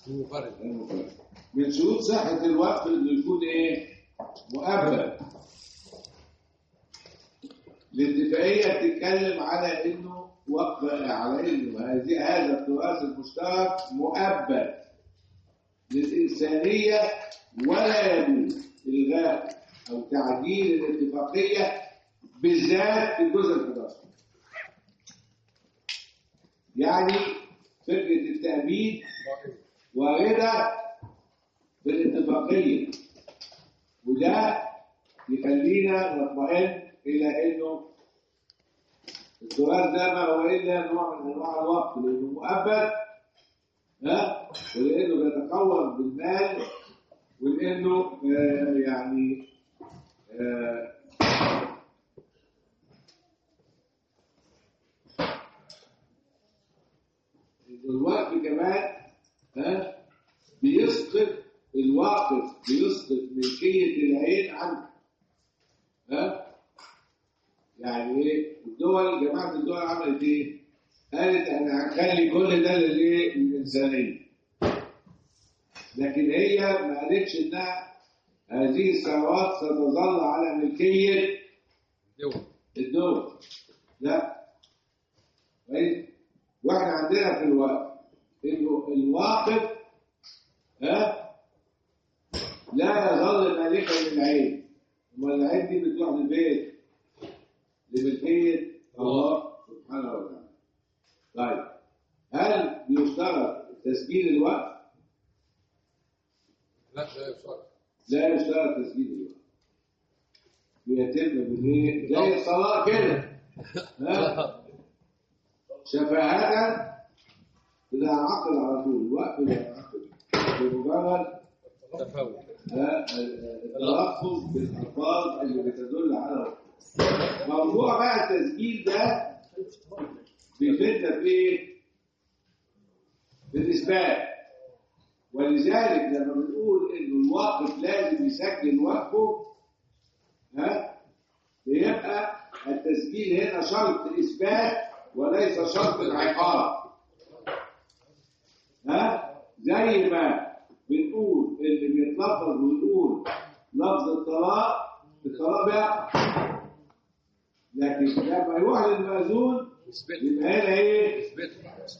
المنفرد المنفرد من شروط صحة الوقف انه يكون ايه؟ مؤبد الاتفاقية بتتكلم على انه وقف على انه هذه هذا التراث المشترك مؤبد للإنسانية ولا يجوز إلغاء أو تعديل الاتفاقية بالذات في الجزء ال 11 يعني فكرة التأبيد واردة في الاتفاقية وده يخلينا نطمئن إلى إنه التراث ده ما هو إلا نوع من أنواع الوقف لأنه مؤبد ها ولأنه بيتقوم بالمال ولأنه آه يعني آه الوقف كمان ها بيسقط الواقف بيسقط ملكية العين عنه ها يعني ايه الدول جماعة الدول عملت ايه؟ قالت احنا هنخلي كل ده للايه؟ للإنسانية لكن هي ما قالتش انها هذه الثروات ستظل على ملكية دول الدول لا كويس واحنا عندنا في الوقف انه الواقف ها لا يظل مالكا للعين امال العين دي بتروح للبيت لملكيه الله سبحانه وتعالى طيب هل بيشترط تسجيل الوقف؟ لا لا يفرق لا يشترط تسجيل الوقف بيتم بالايه؟ زي الصلاه كده ها شفاهة إذا عقد على طول الوقت إذا عقد بمجرد تفاوت ها، التلفظ بالألفاظ اللي بتدل على وقت. موضوع بقى التسجيل ده بيفيدنا في إيه؟ في الإثبات ولذلك لما بنقول إنه الواقف لازم يسجل وقفه ها بيبقى التسجيل هنا شرط إثبات وليس شرط العقاب ها زي ما بنقول اللي بيتلفظ ويقول لفظ الطلاق الطلاق بقى لكن لما يروح للمأذون اثبت يبقى هنا ايه اثبت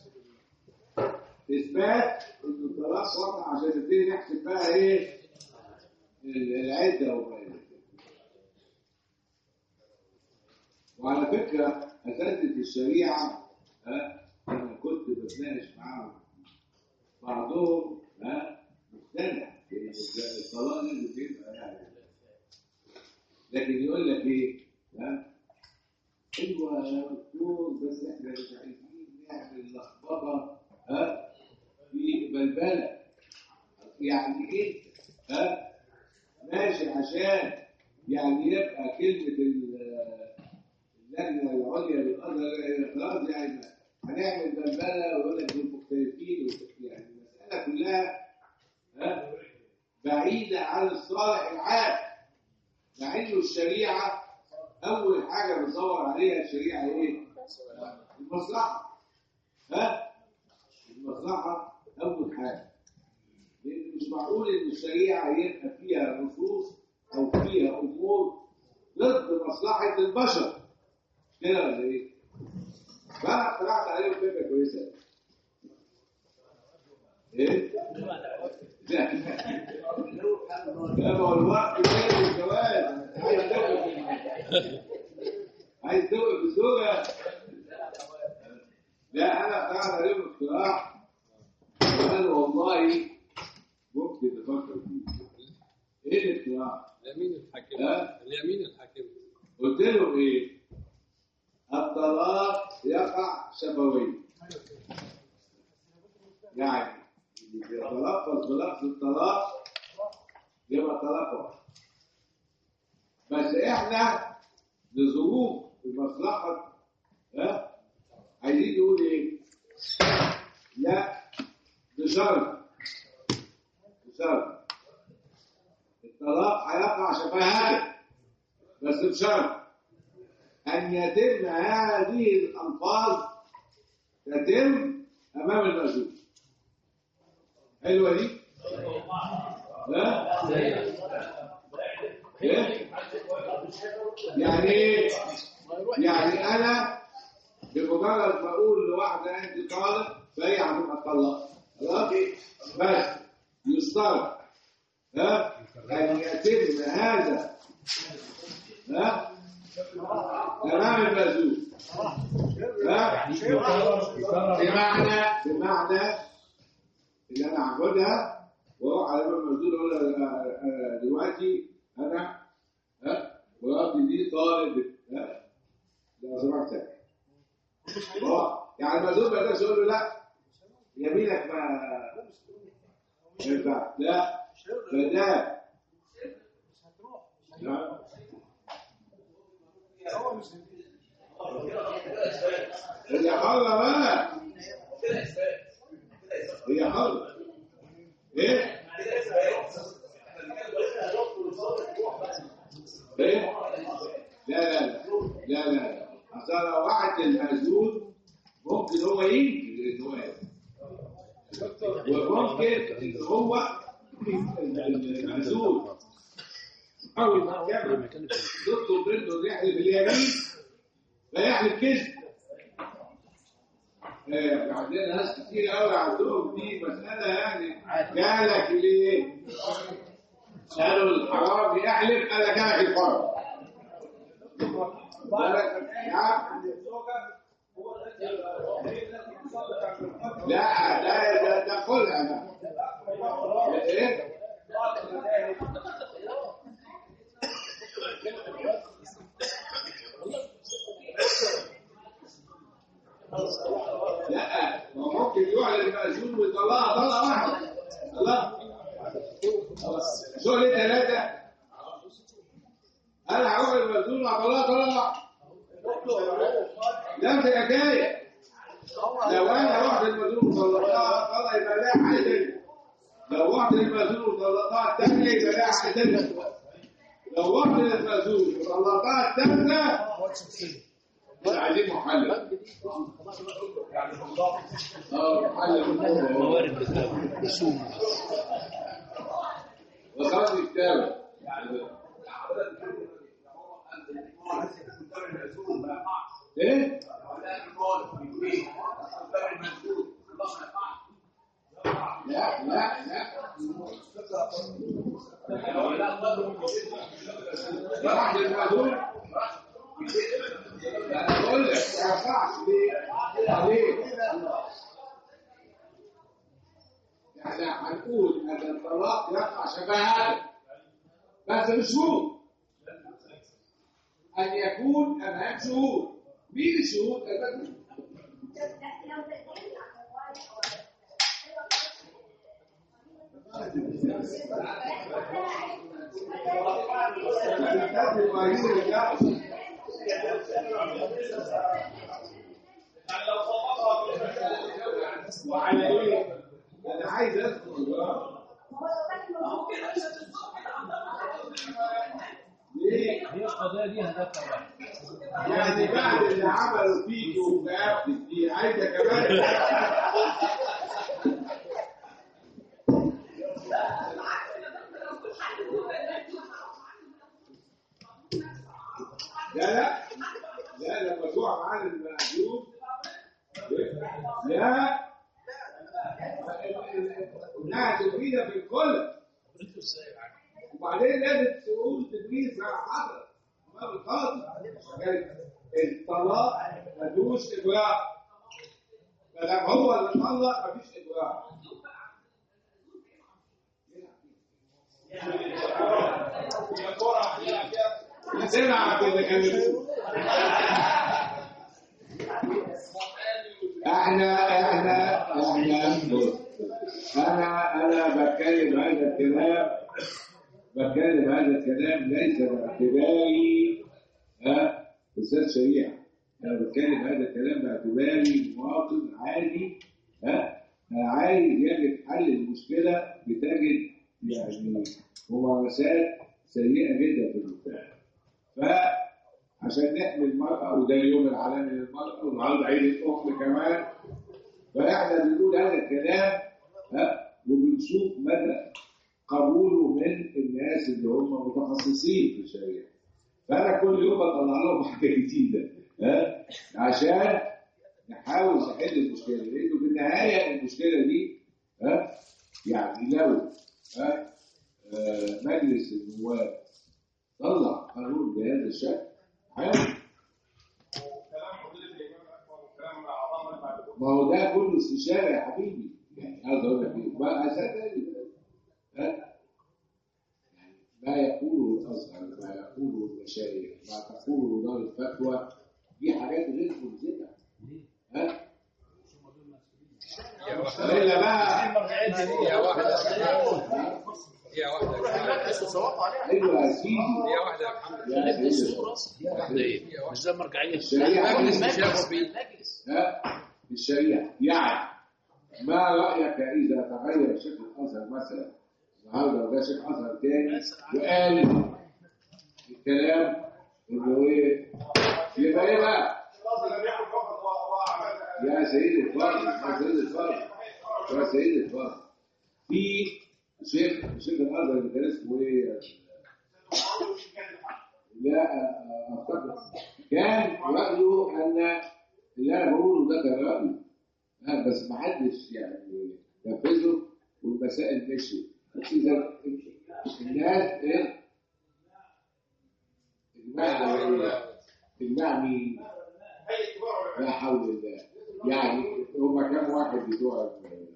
اثبات ان الطلاق وقع عشان نبتدي نحسب بقى ايه العده وما الى ذلك. وعلى فكره اساتذه الشريعه ها انا كنت بتناقش معاهم بعضهم ها مقتنع بان الطلاق اللي بيبقى يعني لكن يقول لك ايه ها ايوه يا دكتور بس احنا مش عايزين نعمل لخبطه ها في بلبله يعني ايه ها ماشي عشان يعني يبقى كلمه ال- اللجنه العليا للقدر خلاص يعني هنعمل بلبله ويقول لك دول مختلفين و- يعني المساله كلها ها بعيده عن الصالح العام مع انه الشريعه اول حاجه بتدور عليها الشريعه ايه؟ المصلحه ها؟ المصلحه اول حاجه لان مش معقول ان الشريعه يبقى فيها نصوص او فيها امور ضد مصلحه البشر كده ولا ايه؟ فانا اقترحت عليهم فكره كويسه ايه؟ لا لا ما هو الوقت غير الجواز عايز توقف عايز توقف الزوجه لا انا اقترحت عليهم اقتراح وقال والله ممكن نفكر فيه ايه الاقتراح؟ اليمين الحاكم ها؟ اليمين الحاكم قلت لهم ايه؟ الطلاق يقع شفوي يعني اللي بيتلفظ بلفظ الطلاق يبقى طلاق واحد بس احنا لظروف المصلحه ها عايزين نقول ايه؟ لا بشرط بشرط الطلاق هيقع شفاهة بس بشرط أن يتم هذه الألفاظ تتم أمام المأذون حلوه دي ها ايه يعني ايه يعني انا بمجرد ما اقول لواحده انت طالب فهي هتبقى طلقت خلاص بس يشترط ها ان يتم هذا ها تمام المأذون ها بمعنى بمعنى ان انا اعبدها واروح على الامام المأذون اقول لها آه، آه، دلوقتي انا ها مراتي دي طالب ها لو سمحت اه يعني المأذون ما يقدرش يقول له لا يمينك ما ما ينفع لا فده لا. هي حرة بقى هي حرة ايه ايه لا لا لا لا لا اصل لو وعد المأذون ممكن هو ينكر ان هو يعمل. وممكن ان هو المأذون او المحكمة تطلب منه ان يحلف اليمين فيحلف كذب آه، عندنا ناس كتير قوي عندهم دي مسألة يعني جالك ليه؟ قالوا الحرام يحلف قال لك جالك الحرام بالك يا عم لا لا ده ده خلع ده ايه؟ لا ما هو ممكن يعلن المأذون ويطلعها طلقة واحدة الله شغل ثلاثة أنا هروح المأذون وهطلعها طلقة لا في حكاية لو أنا رحت المأذون وطلقتها طلقة يبقى لها حاجة تانية لو رحت المأذون وطلقتها الثانية يبقى لها حاجة تانية لو رحت للمأذون وطلقتها الثالثة مش عايزين محلل اه محلل موارد بالذات رسوم وخلاص يتابع ايه لا لا لا راح للمأذون لا بقول لك ما ينفعش ليه؟ ليه؟ يعني هنقول ان الطلاق يقع شبهه بس بشروط ان يكون امام شهود مين الشهود؟ المأذون الكتاب المعين الجاهز وعلى ايه؟ انا عايز ادخل وراه. ليه؟ هي القضيه دي هدفها واحد يعني بعد اللي عملوا فيك وفي دي عايزه كمان لا لا لا لما تقع معاه المأذون لا انها تفيدها في الكل وبعدين لازم تقول تدريس على حضرتك امام القاضي يعني الطلاق ملوش اجراء فلما هو اللي طلق مفيش اجراء سمع كده كان احنا احنا احنا انا انا بتكلم هذا الكلام بتكلم هذا الكلام ليس باعتباري ها استاذ شريعه انا بتكلم هذا الكلام باعتباري مواطن عادي ها عايز يجد حل المشكله بتجد يعني ممارسات سيئه جدا في المجتمع فعشان نحمي المرأة وده اليوم العالمي للمرأة والنهارده عيد الأم كمان فإحنا بنقول هذا الكلام ها وبنقول يشوف مدى قبوله من الناس اللي هم متخصصين في الشريعه فانا كل يوم بطلع لهم حاجه جديده ها عشان نحاول نحل المشكله لانه في النهايه المشكله دي ها يعني لو ها آه، مجلس النواب طلع قانون بهذا الشكل حلو ما هو ده كله استشاره يا حبيبي يعني عايز اقول لك ايه ما عشان ها يعني ما يقوله الازهر ما يقوله المشايخ ما تقوله دار الفتوى دي حاجات غير ملزمه ها يا واحدة الا بقى يا واحدة يا واحدة ايوه يا سيدي يا واحدة يا محمد يا سيدي دي واحدة ايه؟ مش زي المرجعية الشريعه مجلس مشاور بيه ها الشريعه يعني ما رايك اذا تغير شيخ الازهر مثلا النهارده وجا شيخ ازهر تاني وقال الكلام اللي هو ايه يبقى ايه بقى يا سيد الفرد يا سيد الفرد يا سيد الفرد في شيخ شيخ الازهر اللي كان اسمه ايه لا افتكر كان رايه ان اللي انا بقوله ده كان رايه آه، بس ما حدش يعني نفذه والمسائل مشيت بس اذا الناس ايه اجماع اجماع مين؟ لا حول الله يعني هما كام واحد بتوع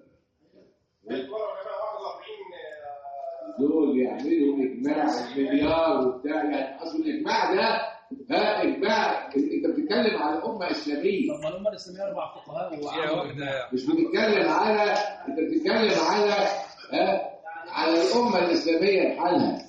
دول يعملوا اجماع مليار وبتاع يعني اصل الاجماع ده ها اجماع انت بتتكلم على امه اسلاميه طب ما الأمة الإسلامية أربع فقهاء يا وعامل واحدة يا مش بتتكلم على انت بتتكلم على ها على الامه الاسلاميه بحالها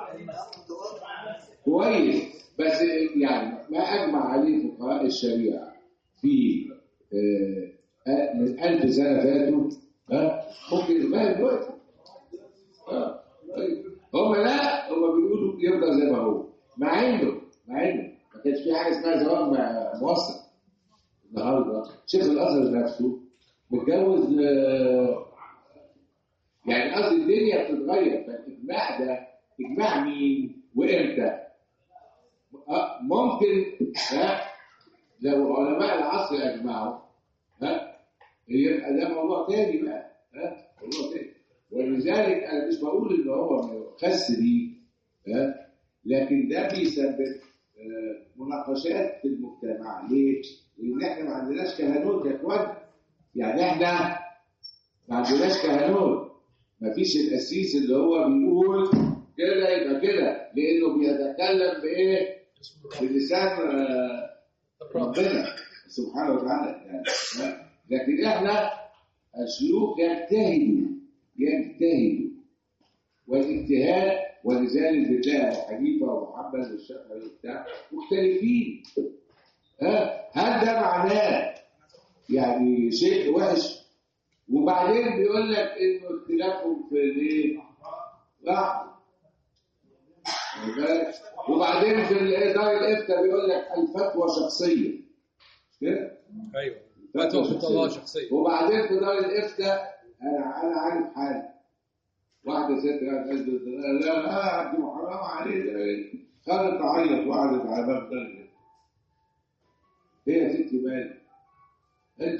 كويس بس يعني ما اجمع عليه فقهاء الشريعه في آه، آه، من ألف سنه فاتوا ها ممكن يتغير دلوقتي آه، طيب. هم لا هم بيقولوا يفضل زي ما هو مع انه مع انه ما كانش في حاجه اسمها زواج مع- موثق النهارده شيخ الازهر نفسه متجوز آه، يعني قصدي الدنيا بتتغير فالاجماع ده اجماع مين وامتى؟ آه، ممكن ها لو علماء العصر اجمعوا ها يبقى ده موضوع تاني بقى ها موضوع تاني ولذلك انا مش بقول ان هو خس بيه ها لكن ده بيسبب آه، مناقشات في المجتمع ليه؟ لان احنا ما عندناش كهنوت يا اخوان يعني احنا ما عندناش كهنوت ما فيش القسيس اللي هو بيقول كده يبقى كده لانه بيتكلم بايه؟ بلسان آه، ربنا سبحانه وتعالى يعني ها؟ لكن احنا الشيوخ يجتهدوا يجتهدوا والاجتهاد ولذلك بتلاقي ابو حنيفه ومحمد والشافعي وبتاع مختلفين ها هل ده معناه يعني شيء وحش وبعدين بيقول لك انه اختلافهم في الايه؟ رحمه واخد بالك؟ وبعدين في ال- دار الافتاء بيقول لك الفتوى شخصيه مش كده؟ ايوه فتوى خطباء شخصية وبعدين في دار الافتاء انا انا عارف حاجه واحده ست قالت قالت لا لا لا دي حرام عليه ده إيه؟ خدت تعيط وقعدت على باب دار الافتاء ايه يا ستي مالك؟ انت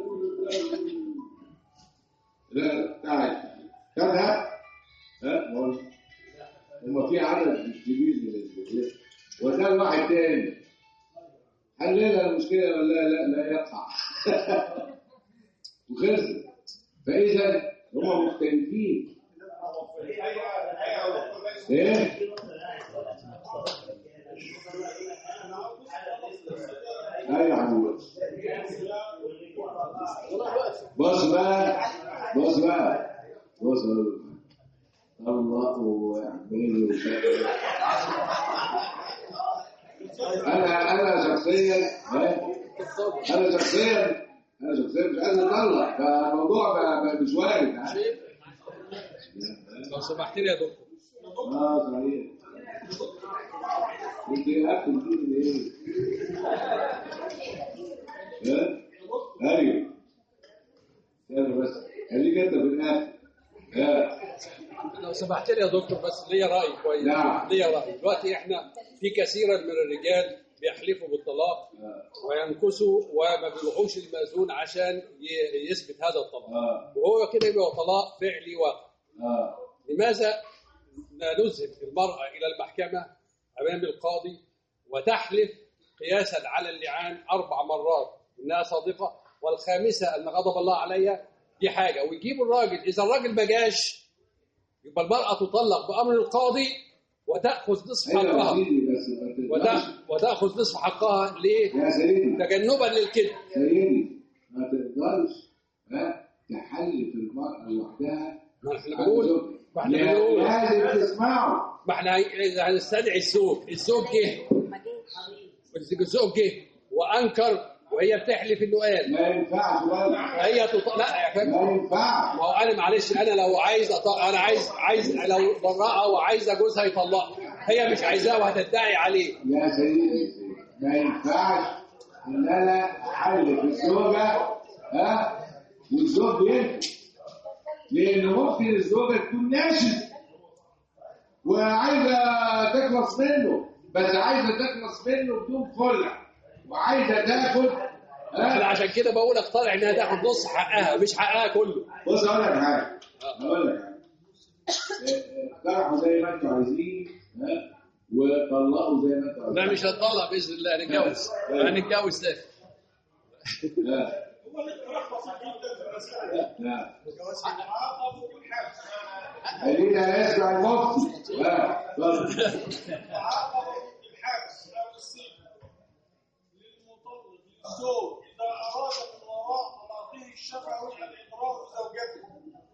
لا تعال خدها ها ما هو- هما في عدد مش كبير من الرجال وده واحد تاني حللها المشكله ولا لا لا يقع وخلصت فاذا هم مختلفين ايه لا يا حبيبي بص بقى بص بقى بص بقى. الله يعمل انا انا شخصيا ها؟ انا شخصيا انا شخصيا مش عايز اطلع فالموضوع بقى بقى مش وارد ها؟ لو سمحت لي يا دكتور اه صحيح انت قفل دي من ايه؟ ها؟ ايوه استنى بس خليك انت في الاخر ها لو سمحت لي يا دكتور بس ليا راي كويس نعم. ليا راي دلوقتي احنا في كثيرا من الرجال بيحلفوا بالطلاق وينكسوا وما بيروحوش المأذون عشان ي- يثبت هذا الطلاق اه وهو كده يبقى طلاق فعلي واقع اه لماذا لا نذهب المرأة إلى المحكمة أمام القاضي وتحلف قياسا على اللعان أربع مرات إنها صادقة والخامسة أن غضب الله عليها دي حاجة ويجيبوا الراجل إذا الراجل ما جاش يبقى المرأة تطلق بأمر القاضي وتأخذ نصف ايوه يا حقها سيدي بس ما تقدرش وتأ- وتأخذ نصف حقها ليه؟ يا سيدي تجنبا للكذب سيدي ما تقدرش ها تحلف المرأة لوحدها ما احنا عن بنقول زوجها. ما احنا لا- بنقول لازم تسمعه ما احنا هنستدعي الزوج الزوج جه الزوج جه وانكر وهي بتحلف انه قال ما ينفعش بقى هي تط... لا يا فندم ما ينفعش ما هو انا معلش انا لو عايز أط... انا عايز عايز لو براءه وعايزه جوزها يطلقها هي مش عايزاه وهتدعي عليه يا سيدي ما ينفعش ان انا احلف الزوجه ها والزوج بينفع لان ممكن الزوجه تكون ناشز وعايزه تخلص منه بس عايزه تخلص منه بدون خلع وعايزه تاخد انا ها عشان كده بقول اقترح انها تاخد نص حقها مش حقها كله بص اقول لك حاجه اقول لك حاجه اقترحوا زي ما انتوا عايزين ها وطلقوا زي ما انتوا عايزين لا مش هتطلق باذن الله هنتجوز هنتجوز تاني لا هو الاقتراح بسيط جدا في المسألة لا تعاقبوا بالحبس خلينا نسمع المفتي ها اتفضل. تعاقبوا بالحبس أو السجن للمطلق للزوج إذا أراد من وراء طلاقه الشفوي الإضرار بزوجته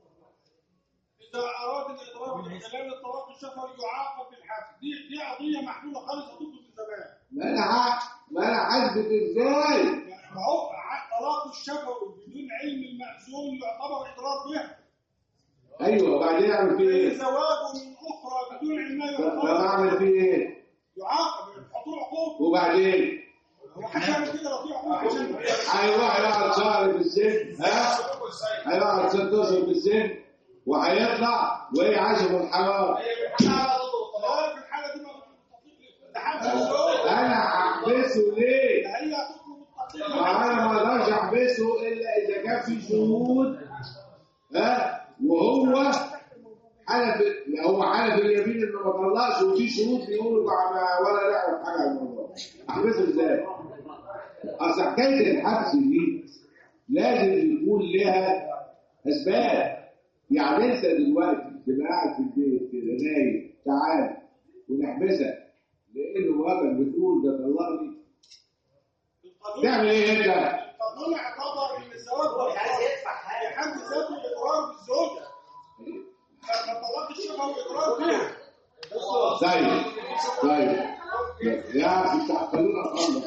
إذا أراد الإضرار من خلال الطلاق الشفوي يعاقب بالحبس دي دي قضية محلولة خالص هتطلب من زمان ما انا ع- ما انا حاسبك ازاي ما هو ع- طلاق الشفوي بدون علم المأذون يعتبر إضرار به ايوه وبعدين اعمل فيه ايه؟ زواج من أخرى بدون علمها طب طب يعتبر اعمل فيه ايه؟ يعاقب يحطوا له عقوبة وبعدين هو هيعمل كده لو في عقوبة عشان هيروح يقعد شهر في السجن ها؟ هيقعد ست اشهر في السجن وهيطلع وهي عايشه في الحرام هو في الحالة دي ما ده حبس الزوج انا هحبسه ليه؟ ده هي هتطلب التطبيق ما انا ما اقدرش احبسه الا اذا كان في شهود ها وهو حلف هو حلف اليمين انه ما طلقش وفي شهود بيقولوا ما- ولا نعرف حاجه عن الموضوع احبسه ازاي؟ اصل حكايه الحبس دي لازم يكون لها اسباب يعني انت دلوقتي تبقى قاعد في البيت كده نايم تعال ونحبسك لانه مراتك بتقول ده طلقني تعمل ايه انت؟ القانون اعتبر ان الزواج ده في حد ذاته اضرار بالزوجه فالطلاق الشفوي اضرار بها طيب طيب يا اخي تعقلونا خالص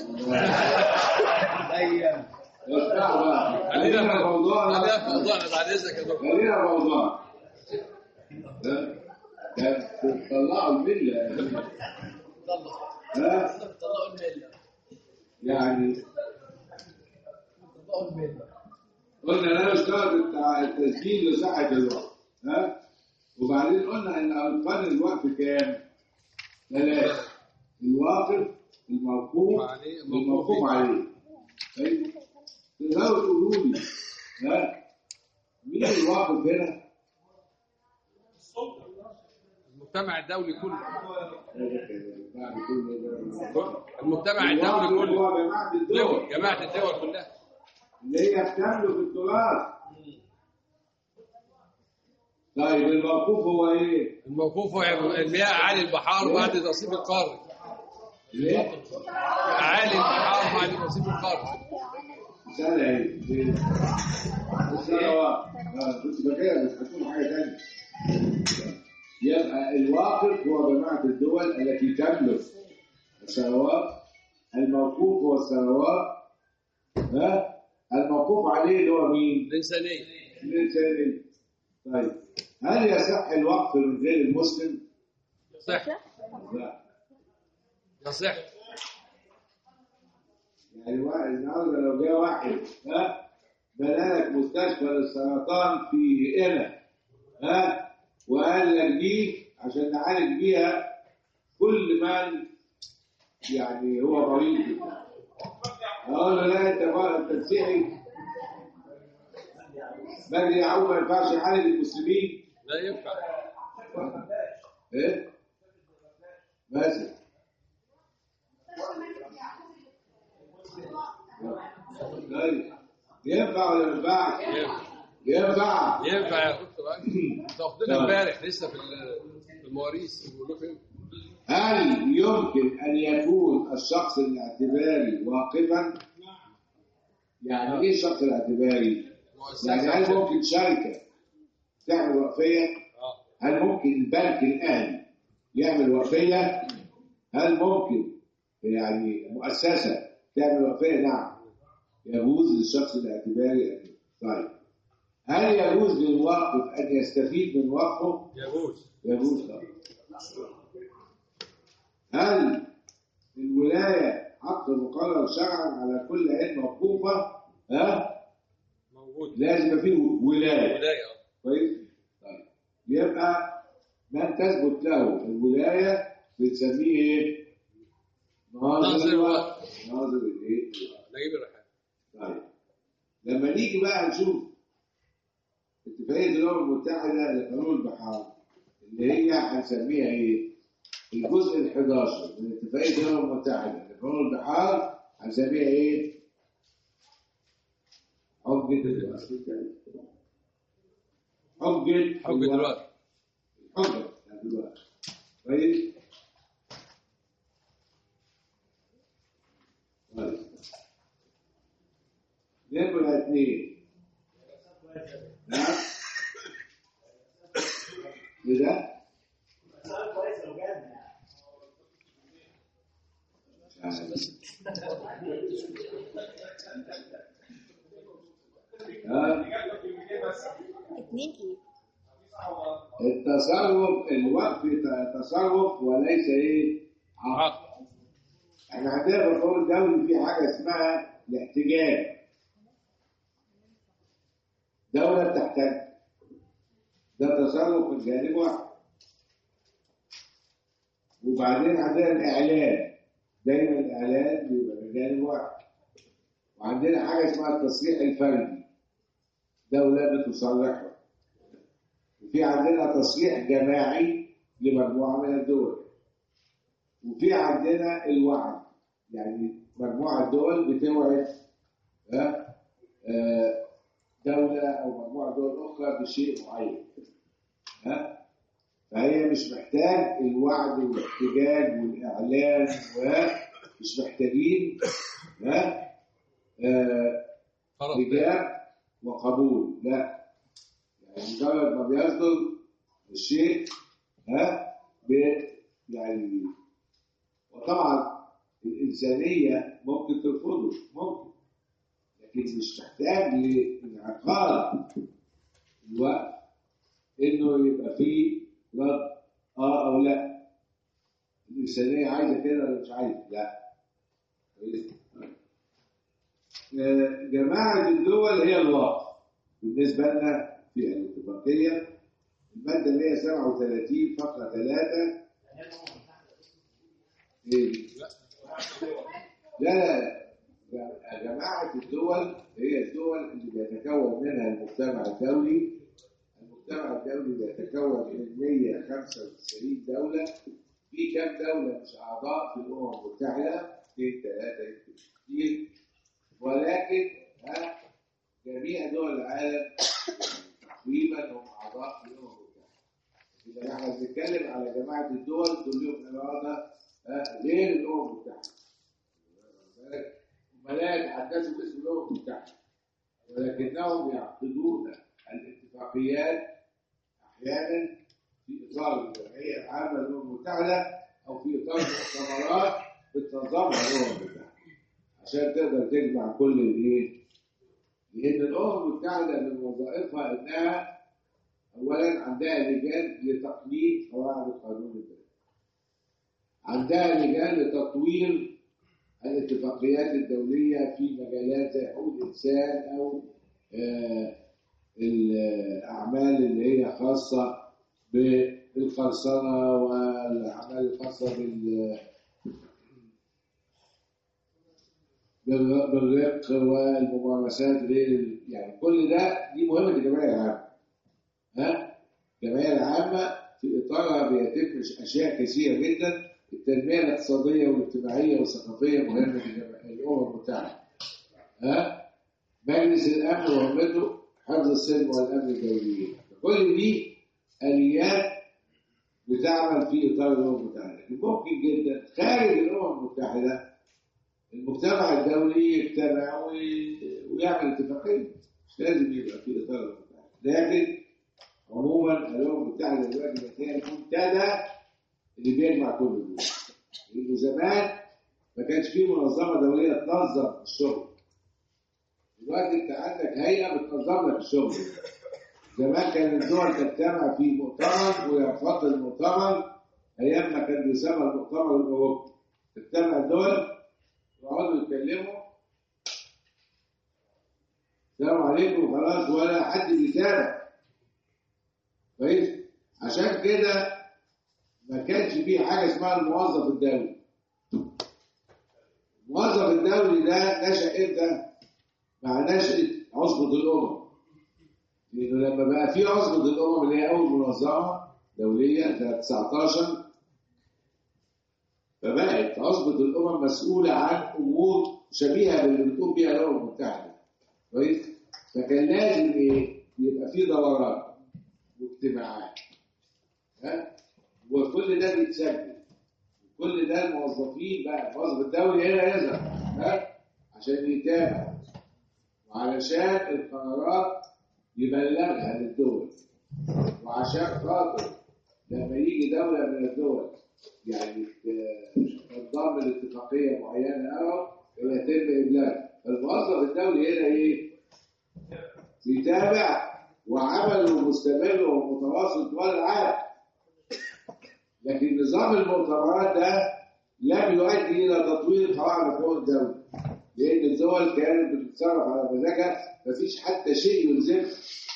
اسمعوا بقى خلينا خلينا في موضوعنا خلينا في موضوعنا بعد اذنك يا دكتور خلينا في موضوعنا ده- ده طلعوا الملة طلق ها طلقوا الملة يعني طلقوا الملة قلنا لا يشترط التع- التسجيل لصحة الوقت ها وبعدين قلنا ان اركان الوقف كام؟ ثلاثة الواقف الموقوف عليه، الموقوف عليه طيب تقدروا تقولوا لي ها مين الواقف هنا؟ المجتمع الدولي كله بعد كل ده. المجتمع الدولي الواقف كله هو جماعة الدول دول جماعه الدول كلها اللي هي بتملك التراث طيب الموقوف هو ايه؟ الموقوف هو المياه اعالي البحار بعد نصيب القاري ليه؟ اعالي البحار بعد نصيب القاري سنة ايه؟ السنوات اه كنت فاكرها بس هتكون حاجة تانية يبقى الواقف هو جماعة الدول التي تملك الثروات الموقوف هو الثروات ها الموقوف عليه اللي هو مين؟ الانسانيه الإنسانية طيب هل يصح الوقف من غير المسلم؟ صح لا يصح يعني واحد النهارده لو جه واحد ها بنى لك مستشفى للسرطان في قنا ها وقال لك دي عشان نعالج بيها كل من يعني هو مريض اقول له لا انت بقى انت مسيحي مجدي يعقوب ما ينفعش يعالج المسلمين لا ينفع ايه مثلا طيب ينفع ولا ما ينفعش؟ ينفع ينفع ينفع يا دكتور أكرم. انت واخدينها امبارح لسه في ال- في المواريث بيقولوا فين هل يمكن أن يكون الشخص الاعتباري واقفا؟ يعني إيه الشخص الاعتباري؟ يعني هل مؤسسة ممكن شركة تعمل وقفية؟ اه هل ممكن البنك الأهلي يعمل وقفية؟ هل ممكن يعني مؤسسة تعمل وقفية؟ نعم يجوز للشخص الاعتباري أن طيب هل يجوز للواقف أن يستفيد من وقفه؟ يجوز يجوز طبعا هل الولاية حق مقرر شرعا على كل عين موقوفة؟ ها؟ موجود لازم يبقى فيه ولاية ولاية اه كويس؟ طيب يبقى من تثبت له الولاية بنسميه ايه؟ ناظر الوقف. ناظر الايه؟ نجيب الريحان طيب لما نيجي بقى نشوف اتفاقية الأمم المتحدة لقانون البحار اللي هي هنسميها ايه؟ الجزء ال 11 من اتفاقية الأمم المتحدة لقانون البحار هنسميها ايه؟ حجة حجة حب دلوقتي حجة بتاعت الوقت كويس؟ طيب نمرة اثنين نعم كده مش عارف. ها؟ اتنين ايه؟ التصرف الوقف تصرف وليس ايه عقد عقد احنا عندنا في القانون الدولي في حاجه اسمها الاحتجاج دولة بتحتج ده تصرف من جانب واحد وبعدين عندنا الإعلان دايما الإعلان بيبقى من جانب واحد وعندنا حاجة اسمها التصريح الفردي دولة بتصرحه وفي عندنا تصريح جماعي لمجموعة من الدول وفي عندنا الوعد يعني مجموعة دول بتوعد ها آه، دولة أو مجموعة دول أخرى بشيء معين ها فهي مش محتاج الوعد والاحتجاج والإعلان ومش محتاجين ها آه، خلاص إيجاب وقبول لا يعني مجرد ما بيصدر الشيء ها ب- يعني وطبعا الإنسانية ممكن ترفضه ممكن لكن مش محتاج لانعقاد الوقت إنه يبقى فيه رد آه أو لا الإنسانية عايزة كده ولا مش عايزة لا آه، جماعة الدول هي الوقف بالنسبة لنا في الاتفاقية المادة 137 فقرة 3 إيه؟ لا لا لا جماعة الدول هي الدول اللي بيتكون منها المجتمع الدولي المجتمع الدولي بيتكون من 195 دولة في كام دولة مش أعضاء في الأمم المتحدة؟ اثنين ثلاثة يمكن كتير ولكن ها جميع دول العالم تقريبا هم أعضاء في الأمم المتحدة إذا احنا بنتكلم على جماعة الدول دول لهم إرادة ها، غير الأمم المتحدة هم لا يتحدثوا باسم الأمم المتحدة ولكنهم يعقدون الاتفاقيات أحيانا في إطار الجمعية العامة للأمم المتحدة أو في إطار مؤتمرات بتنظمها الأمم المتحدة عشان تقدر تجمع كل الإيه؟ لأن الأمم المتحدة من وظائفها إنها أولا عندها لجان لتقليد قواعد القانون الدولي عندها لجان لتطوير الاتفاقيات الدولية في مجالات زي حقوق الإنسان أو آه، الأعمال اللي هي خاصة بالقرصنة والأعمال الخاصة بال بالر- بالرق والممارسات غير ال- يعني كل ده دي مهمة الجمعية العامة ها الجمعية العامة في إطارها بيتم أشياء كثيرة جدا التنمية الاقتصادية والاجتماعية والثقافية مهمة في الجمع- الأمم المتحدة ها مجلس الأمن وهمته حفظ السلم والأمن الدوليين كل دي آليات بتعمل في إطار الأمم المتحدة لكن ممكن جدا خارج الأمم المتحدة المجتمع الدولي يجتمع وي- ويعمل اتفاقية مش لازم يبقى في إطار الأمم المتحدة لكن عموما الأمم المتحدة دلوقتي بقت هي المنتدى اللي بيجمع كل دول لأنه زمان ما كانش فيه منظمة دولية تنظم الشغل دلوقتي أنت عندك هيئة بتنظم لك الشغل زمان كان الدول تجتمع في مؤتمر وينفض المؤتمر أيام ما كان بيسمى المؤتمر الأوروبي تجتمع الدول يقعدوا يتكلموا السلام عليكم وخلاص ولا حد بيتابع كويس عشان كده ما كانش فيه حاجه اسمها الموظف الدولي الموظف الدولي ده نشأ امتى؟ مع نشأة عصبة الأمم لأنه لما بقى في عصبة الأمم اللي هي أول منظمة دولية سنة 19 فبقت عصبة الأمم مسؤولة عن أمور شبيهة باللي بتقوم بيها الأمم المتحدة كويس؟ فكان لازم إيه؟ يبقى في دورات واجتماعات ها؟ وكل ده بيتسجل كل ده الموظفين بقى الموظف الدولي هنا يظهر ها؟ عشان يتابع وعلشان القرارات يبلغها للدول وعشان خاطر لما يجي دولة من الدول يعني ت- تنضم لاتفاقية معينة أو يتم إبلاغ الموظف الدولي هنا إيه؟ بيتابع وعمله مستمر ومتواصل طوال العام لكن نظام المؤتمرات ده لم يؤدي إلى تطوير قواعد الحقوق الدولي لأن الدول كانت بتتصرف على مزاجها مفيش حتى شيء يلزمها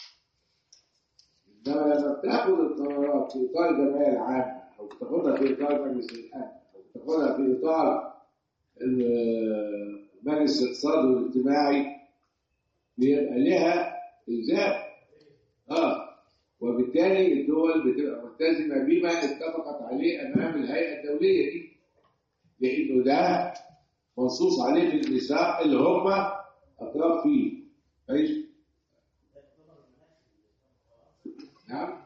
انما لما بتاخد القرارات في اطار الجمعيه العامه او بتاخدها في اطار مجلس الامن او بتاخدها في اطار ال- مجلس الاقتصاد والاجتماعي بيبقى لها الزام اه وبالتالي الدول بتبقى ملتزمه بما اتفقت عليه امام الهيئه الدوليه دي لانه ده منصوص عليه في الميثاق اللي هم اطراف فيه كويس نعم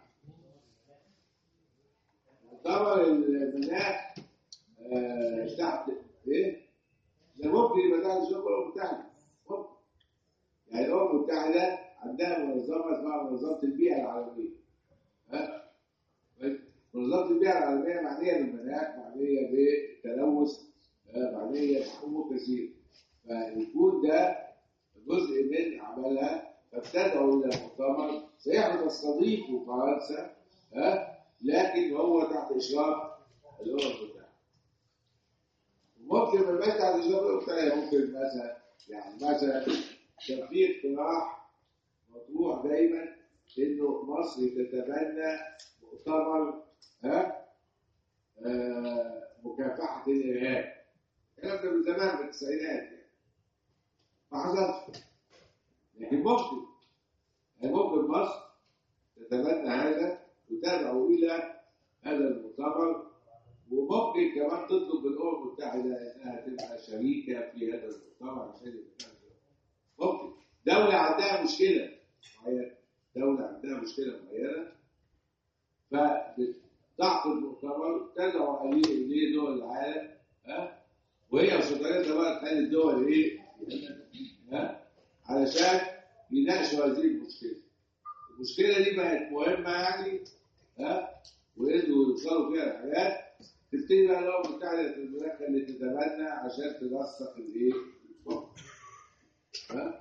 مؤتمر المناخ آه، تحت ايه؟ ده ممكن يبقى تحت شغل الامم المتحده ممكن يعني الامم المتحده عندها منظمه اسمها منظمه البيئه العالميه ها؟ كويس؟ منظمه البيئه العالميه معنيه بالمناخ معنيه بالتلوث آه، معنيه بامور كثيره فيكون ده جزء من عملها فابتدعوا الى مؤتمر صحيح تستضيفه فرنسا ها لكن هو تحت اشراف الامم المتحده ممكن ما يبقاش تحت اشراف الامم المتحده ممكن مثلا يعني مثلا كان في اقتراح مطروح دايما انه مصر تتبنى مؤتمر ها آه مكافحه الارهاب الكلام ده من زمان من التسعينات يعني ما حصلش لكن ممكن يعني ممكن مصر تتبنى هذا وتدعو الى هذا المؤتمر وممكن كمان تطلب من الامم المتحده انها تبقى شريكه في هذا المؤتمر عشان يبقى ممكن دوله عندها مشكله معينه دوله عندها مشكله معينه فتعقد مؤتمر تدعو عليه اليه دول العالم ها وهي وشطارتها بقى تخلي الدول ايه ها علشان يناقشوا هذه المشكله المشكله دي بقت مهمه يعني ها وقدروا يوصلوا فيها الحاجات تبتدي بقى الامم المتحده تتدخل اللي تتبنى عشان تنسق الايه؟ الحكم. ها؟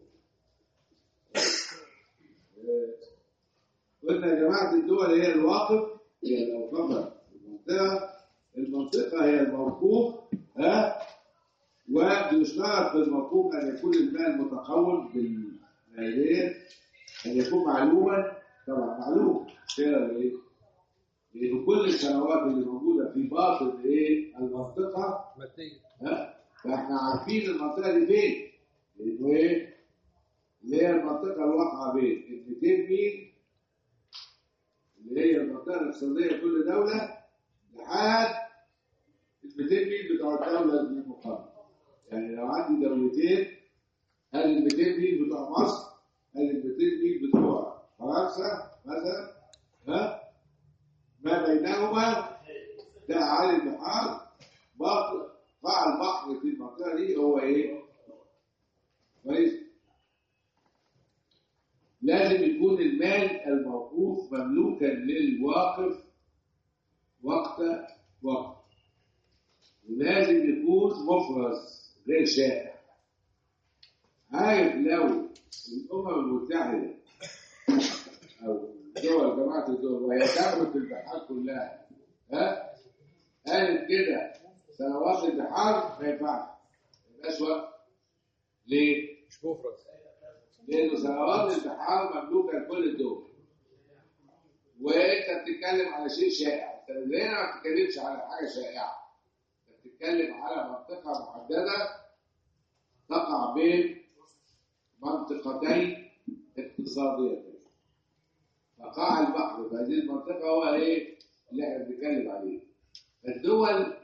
آه، قلنا يا جماعه الدول هي الواقف هي الاوقاف المنطقه المنطقه هي الموقوف ها ويشترط في المطلوب ان يكون المال متقوم بالماليه ان يكون معلوما طبعا معلوم كده ولا ايه؟ لان كل الثروات اللي موجوده في باطن ايه المنطقه ماديا ها فاحنا عارفين المنطقه دي فين لانه ايه اللي هي المنطقه الواقعه بين ال 200 ميل اللي هي المنطقه الاقتصاديه لكل دوله لحد ال 200 ميل بتوع الدوله المقامه يعني لو عندي دولتين هل ال 200 ميل بتوع مصر هل ال 200 ميل بتوع فرنسا مثلا ها ما بينهما ده عالي البحار باطل قاع البحر في المنطقه دي هو ايه؟ كويس؟ لازم يكون المال الموقوف مملوكا للواقف وقت وقت ولازم يكون مفرز غير شائع عارف لو الامم المتحده او دول جماعه الدول وهي دعوه البحار كلها ها قالت كده ثروات البحار ما ينفعش ما يبقاش وقت ليه؟ مش مفرز لأن ثروات البحار مملوكة لكل الدول. وأنت بتتكلم على شيء شائع، أنت هنا ما بتتكلمش على حاجة شائعة. أنت بتتكلم على منطقة محددة تقع بين منطقتين اقتصاديتين. فقاع البحر في هذه المنطقة هو إيه؟ اللي احنا بنتكلم عليه. فالدول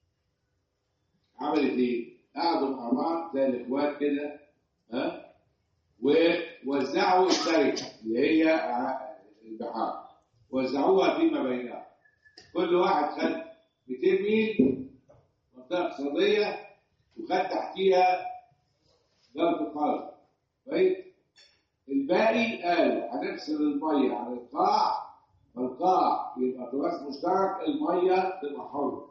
عملت إيه؟ قعدوا مع بعض زي الإخوات كده ها؟ ووزعوا الشركة اللي هي البحار وزعوها فيما بينهم كل واحد خد 200 ميل منطقة اقتصادية وخد تحتيها ضرب القلب كويس الباقي قالوا هنفصل المية عن القاع فالقاع يبقى تراث مشترك المية تبقى حرة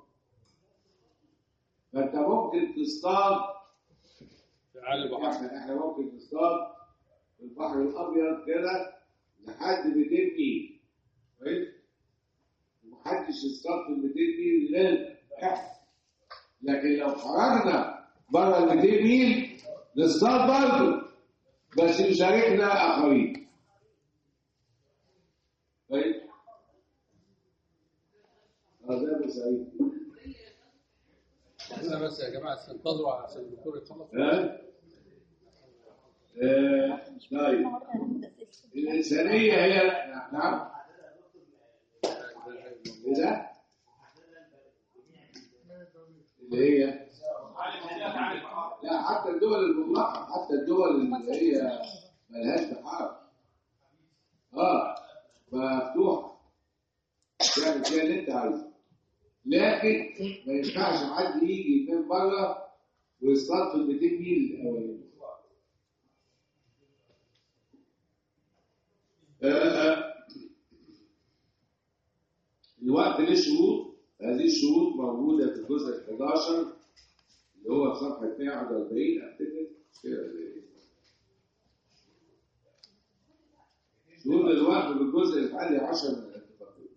فانت ممكن تصطاد في عالي البحر احنا احنا ممكن نصطاد في البحر الابيض كده لحد 200 ميل كويس ومحدش يصطاد في ال 200 ميل غير احنا لكن لو خرجنا بره ال 200 ميل نصطاد برضه بس يشاركنا اخرين كويس اه زي ابو سعيد احنا بس يا جماعه استنتظروا عشان الدكتور يخلص ها آه، طيب الإنسانية هي نعم إيه ده؟ اللي هي لا حتى الدول المطلقة حتى الدول اللي هي ملهاش بحار اه مفتوحة تعمل فيها اللي انت عايزه لكن ما ينفعش حد يجي من بره ويصطاد في ال 200 ميل الاولانيين آه، الوقت له شروط هذه الشروط موجودة في الجزء ال 11 اللي هو في صفحة 141 أفتكر كده ولا إيه؟ شروط الوقت في الجزء الحالي 10 من الاتفاقية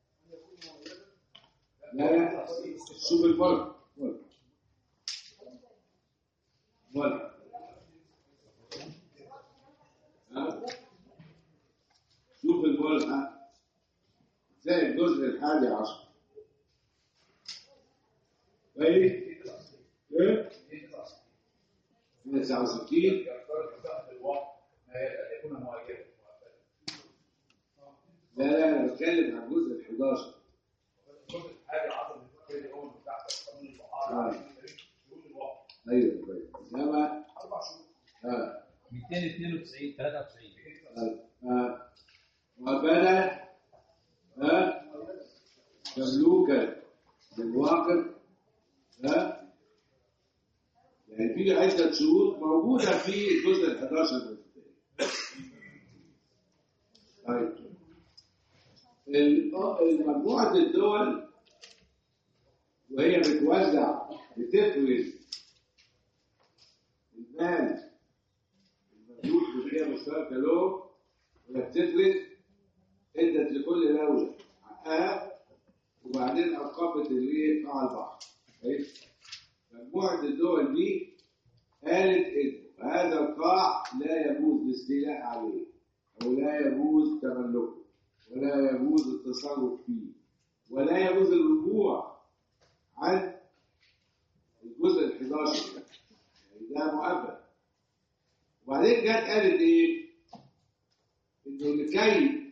لا لا شوف الفرق فرق. فرق. ها؟ شوف الملحة زي الجزء الحادي عشر كويس ايه 69 لا لا انا بتكلم عن الجزء ال 11 ايوه كويس انما اه 292 93 آه، وبدا ها تملوكا للواقف ها يعني في عدة شروط موجودة في الجزء ال 11 من الكتاب. طيب ال- مجموعة الدول وهي بتوزع بتفرز المال المملوك بقية مشتركة له وهي بتفرز ادت لكل دولة حقها وبعدين أوقفت اللي قاع البحر كويس مجموعة الدول دي قالت إن هذا القاع لا يجوز الاستيلاء عليه ولا يجوز تملكه ولا يجوز التصرف فيه ولا يجوز الرجوع عن الجزء ال 11 يعني ده مؤبد وبعدين جت قالت ايه؟ انه لكي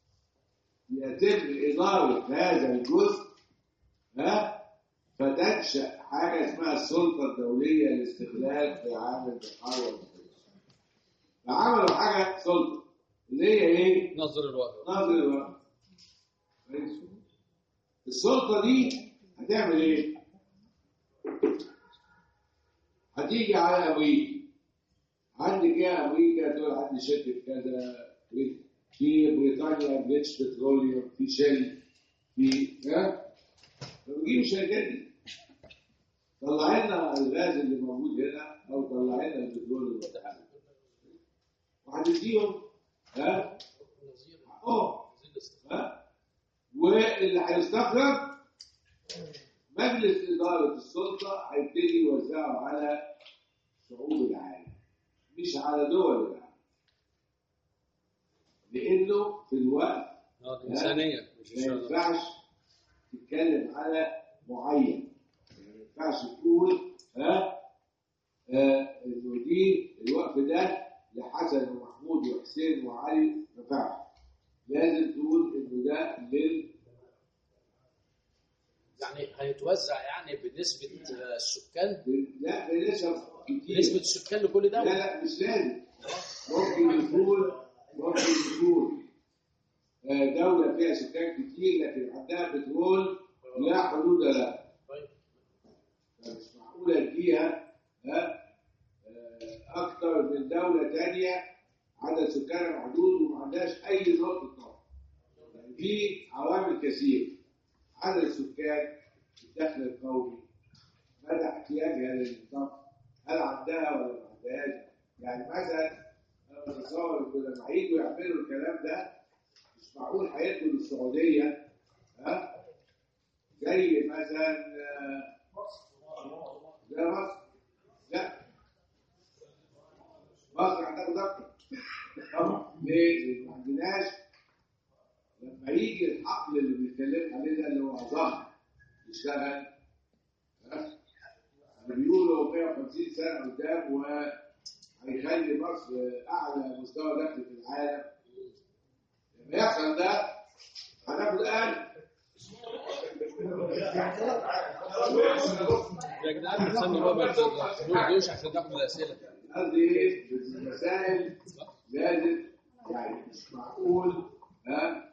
يتم اداره هذا الجزء ها فتنشا حاجه اسمها السلطه الدوليه لاستغلال في عام البحار والمحيط فعملوا حاجه سلطه اللي هي ايه؟ نظر الوقت نظر الوقت كويس؟ السلطه دي هتعمل ايه؟ هتيجي على امريكا عندك ايه يا امريكا تقول عندي شركه كذا في بريطانيا بريتش بتروليوم في شيل في ها فبجيب الشركات دي طلع لنا الغاز اللي موجود هنا او طلع لنا البترول اللي موجود هنا وهتديهم ها اه ها واللي هيستخرج مجلس إدارة السلطة هيبتدي يوزعه على شعوب العالم مش على دول العالم لأنه في الوقت آه، الإنسانية مش ما الشغل. ينفعش تتكلم على معين ما ينفعش تقول ها آه، انه دي الوقف ده لحسن ومحمود وحسين وعلي ما ينفعش لازم تقول انه ده لل يعني هيتوزع يعني بنسبة آه، السكان لا بنسب كتير نسبة السكان لكل لا دولة لا مش لازم ممكن يكون ممكن يكون آه، دولة فيها سكان كتير لكن عندها بترول لا حدود لها طيب. فمش معقولة اديها ها آه، أكتر من دولة تانية عدد سكانها محدود وما عندهاش أي نقطة طاقة يعني في عوامل كثيرة عدد السكان الدخل القومي مدى احتياجها للطاقة هل عندها ولا ما عندهاش يعني مثلا انا بتصور ان لما هيجوا يعملوا الكلام ده مش معقول هيدوا للسعوديه ها زي مثلا آه، زي مصر لا مصر هتاخد اكتر طبعا ليه؟ لان ما عندناش لما يجي الحقل اللي بيتكلم عليه ده اللي هو ظهر يشتغل ها اللي بيقولوا 150 سنه قدام وهيخلي مصر اعلى مستوى دخل في العالم لما يحصل ده هناخد اقل يا جدعان استنوا بقى ما تردوش عشان تاخد الأسئلة قصدي ايه؟ المسائل لازم يعني مش معقول ها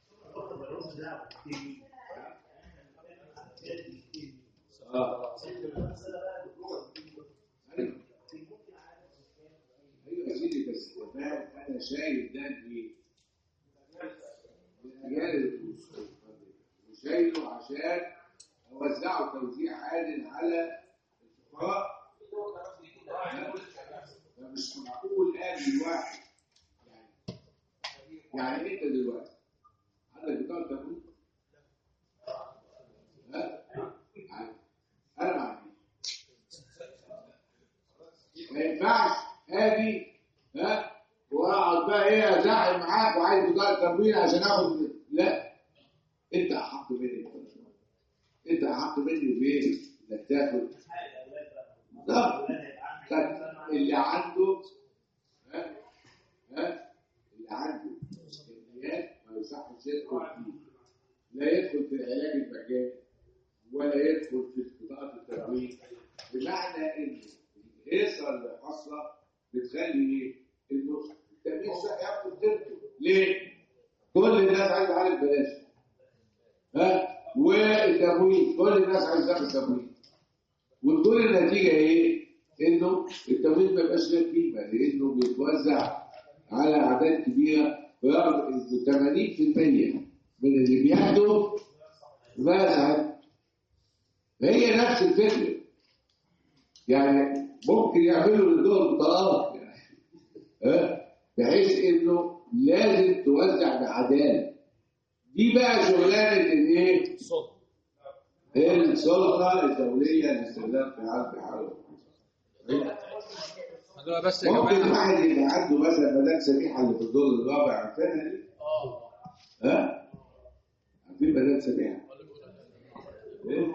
اه ايوه ايوه يا سيدي بس فاهم انا شايل ده ايه؟ الاجانب وشايله عشان اوزعه توزيع عادل على الفقراء فمش معقول اجي واحد يعني يعني انت دلوقتي عندك بطاقه تموين ها يعني انا ما عنديش ما ينفعش اجي ها واقعد بقى ايه ازعل معاك وعايز بطاقه تموين عشان اخد لا انت احق مني انت احق مني بايه؟ انك تاخد بالظبط طيب، اللي عنده ها ها اللي عنده امكانيات ما يصحش يدخل فيه لا يدخل في العلاج المجاني ولا يدخل في بطاقه التموين بمعنى ان الهيصه اللي حاصله بتخلي ايه؟ انه التموين صحي ياخد قيمته ليه؟ كل الناس عايزه عالم بلاش ها والتموين كل الناس عايزه تاخد تموين وتكون النتيجه ايه؟ انه التموين ما يبقاش له قيمه لانه بيتوزع على اعداد كبيره ويعرف انه 80% من اللي بياخدوا مثلا هي نفس الفكره يعني ممكن يعملوا للدول بطلاق يعني ها بحيث انه لازم توزع بعداله دي بقى شغلانه الايه؟ صوت السلطه الدوليه لاستخدام في عالم بحاله خلونا بس يا ممكن جماعه واحد يبقى عنده مثلا مدام سميحه اللي في الدور الرابع عارفينها دي؟ اه ها؟ عارفين مدام سميحه؟ ايه؟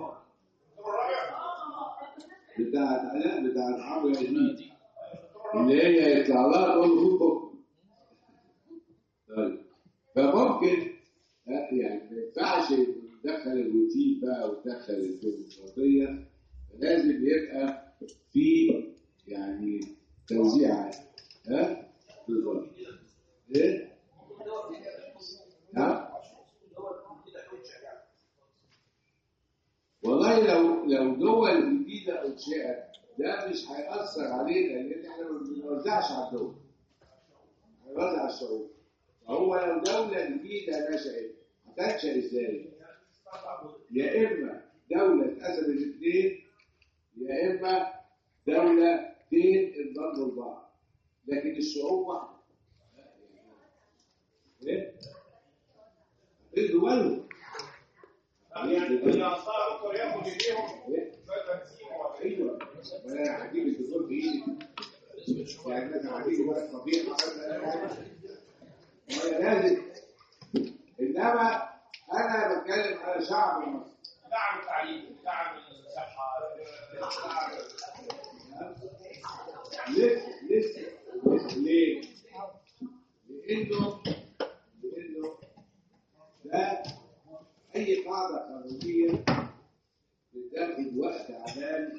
بتاعت لا بتاعت عمرو ياسين اللي هي يطلع لها تقول له خد بكره طيب فممكن ها، يعني ما ينفعش تدخل الروتين بقى وتدخل الديمقراطيه لازم يبقى في يعني توزيع عادل. ها بالظبط ايه؟ نعم والله لو لو دول جديده انشئت ده مش هيأثر علينا لان احنا ما بنوزعش على الدول هنوزع على الشعوب فهو لو دوله جديده نشأت هتنشأ ازاي؟ يا اما دوله اتقسمت اثنين يا اما دولتين انضموا لبعض لكن الشعوب واحده ايه؟ ايه دولهم يعني اصلا بكره ياخد ايديهم ايه؟ فتنسيم ولا ايه ايوه وانا هجيب الدكتور بايدي يعني مثلا هجيب بقى طبيعي مثلا وانا لازم انما انا بتكلم على شعب مصر دعم التعليم دعم الصحه دعم لسه لسه لسه ليه؟ لانه لانه ده اي قاعده قانونيه بتاخد وقت عمال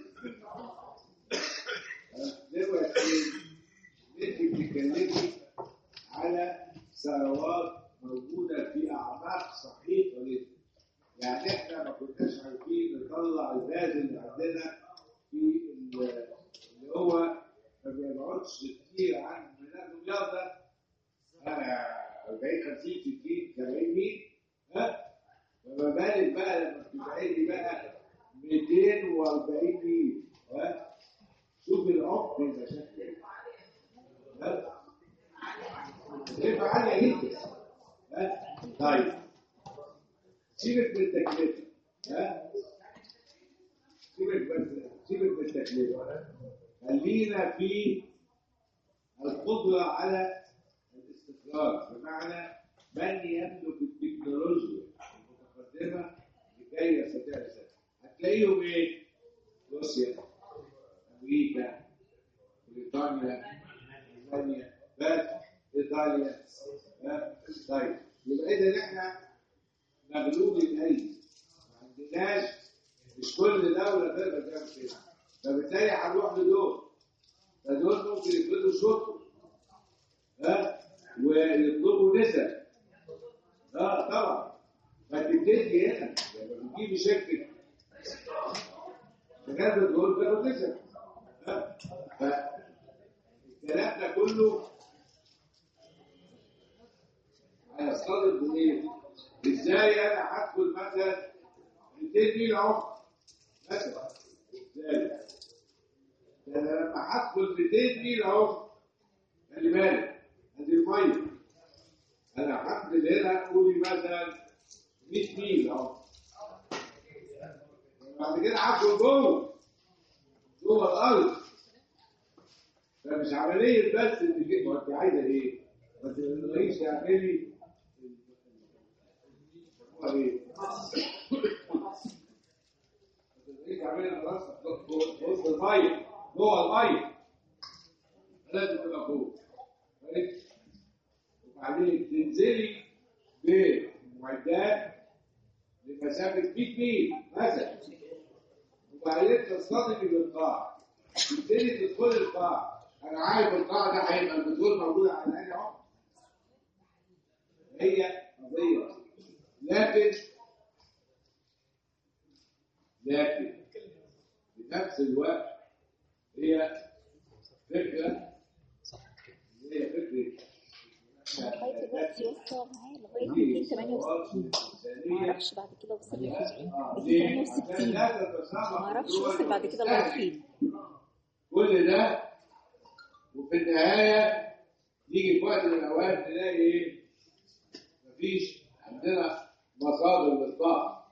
دلوقتي انت بتتكلمي على ثروات موجوده في اعماق صحيح وليس يعني احنا ما كناش عارفين نطلع الغاز اللي عندنا في ال- اللي هو ما بيقعدش كتير عن بناء دمياط ده آه، 40 50 60 70 100 ها فما بالك بقى لما بتبقى لي بقى 240 ميل ها شوف العمق يبقى شكله ايه ها تبقى عاليه جدا ها طيب سيبك من التكلفه ها سيبك بس سيبك من التكلفه خلينا في القدره على الاستقرار بمعنى من يملك التكنولوجيا المتقدمه لكي يستطيع السفر هتلاقيهم ايه؟ روسيا امريكا بريطانيا المانيا بس ايطاليا ها؟ طيب يبقى اذا احنا مغلوب الايدي ما عندناش مش كل دوله تقدر تعمل كده فبالتالي هنروح لدول فدول ممكن يفرضوا صوتهم ها ويطلبوا نسب اه طبعا فتبتدي هنا لما بتجيبي شركه شركات الدول بتاخد نسب ها فالكلام ده كله هيصطدم بايه؟ ازاي انا هدخل مثلا 200 ميل عمر مثلا ازاي؟ ده انا لما هدخل 200 ميل عمر خلي بالك ادي الميه انا هنزل هنا قولي مثلا 100 ميل اهو بعد كده هدخل جوه جوه الارض فمش عمليه بس ان كده ما انت عايزه ايه؟ ما تقدريش تعملي هو ايه؟ ما تقدريش تعملي خلاص وسط الميه جوه الميه لازم تبقى فوق كويس؟ وبعدين تنزلي بمعدات لمسافه 100 ميل مثلا وبعدين تصطدمي بالقاع تبتدي تدخلي القاع انا عارف القاع ده هيبقى البترول موجود على عيني اهو هي قضيه لكن لكن في نفس الوقت هي فكره هي فكره لغايه دلوقتي وصل معايا لغايه 268 ما اعرفش بعد كده وصل لفين 268 ما اعرفش وصل بعد كده لغايه فين كل ده وفي النهاية نيجي في وقت من الأوقات نلاقي إيه؟ مفيش عندنا مصادر للطاقة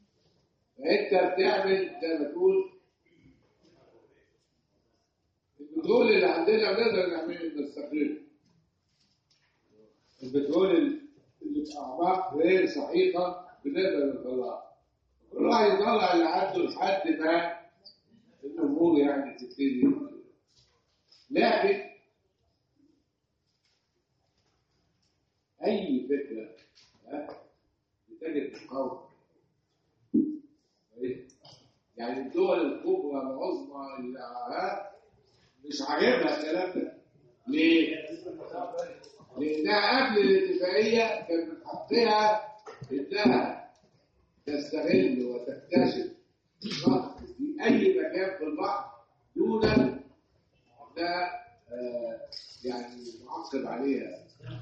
فأنت بتعمل زي ما تقول البترول اللي عندنا بنقدر نعمل نستخرجه البترول اللي في اعماق غير صحيحه بنقدر نطلعه كل واحد يطلع اللي عنده لحد ما الامور يعني تبتدي لكن اي فكره ها بتجد مقاومه كويس؟ يعني الدول الكبرى العظمى اللي ها مش عاجبها الكلام ده ليه؟ لانها قبل الاتفاقيه كان من حقها انها تستغل وتكتشف النفط في اي مكان في البحر دون انها آه، يعني معقب عليها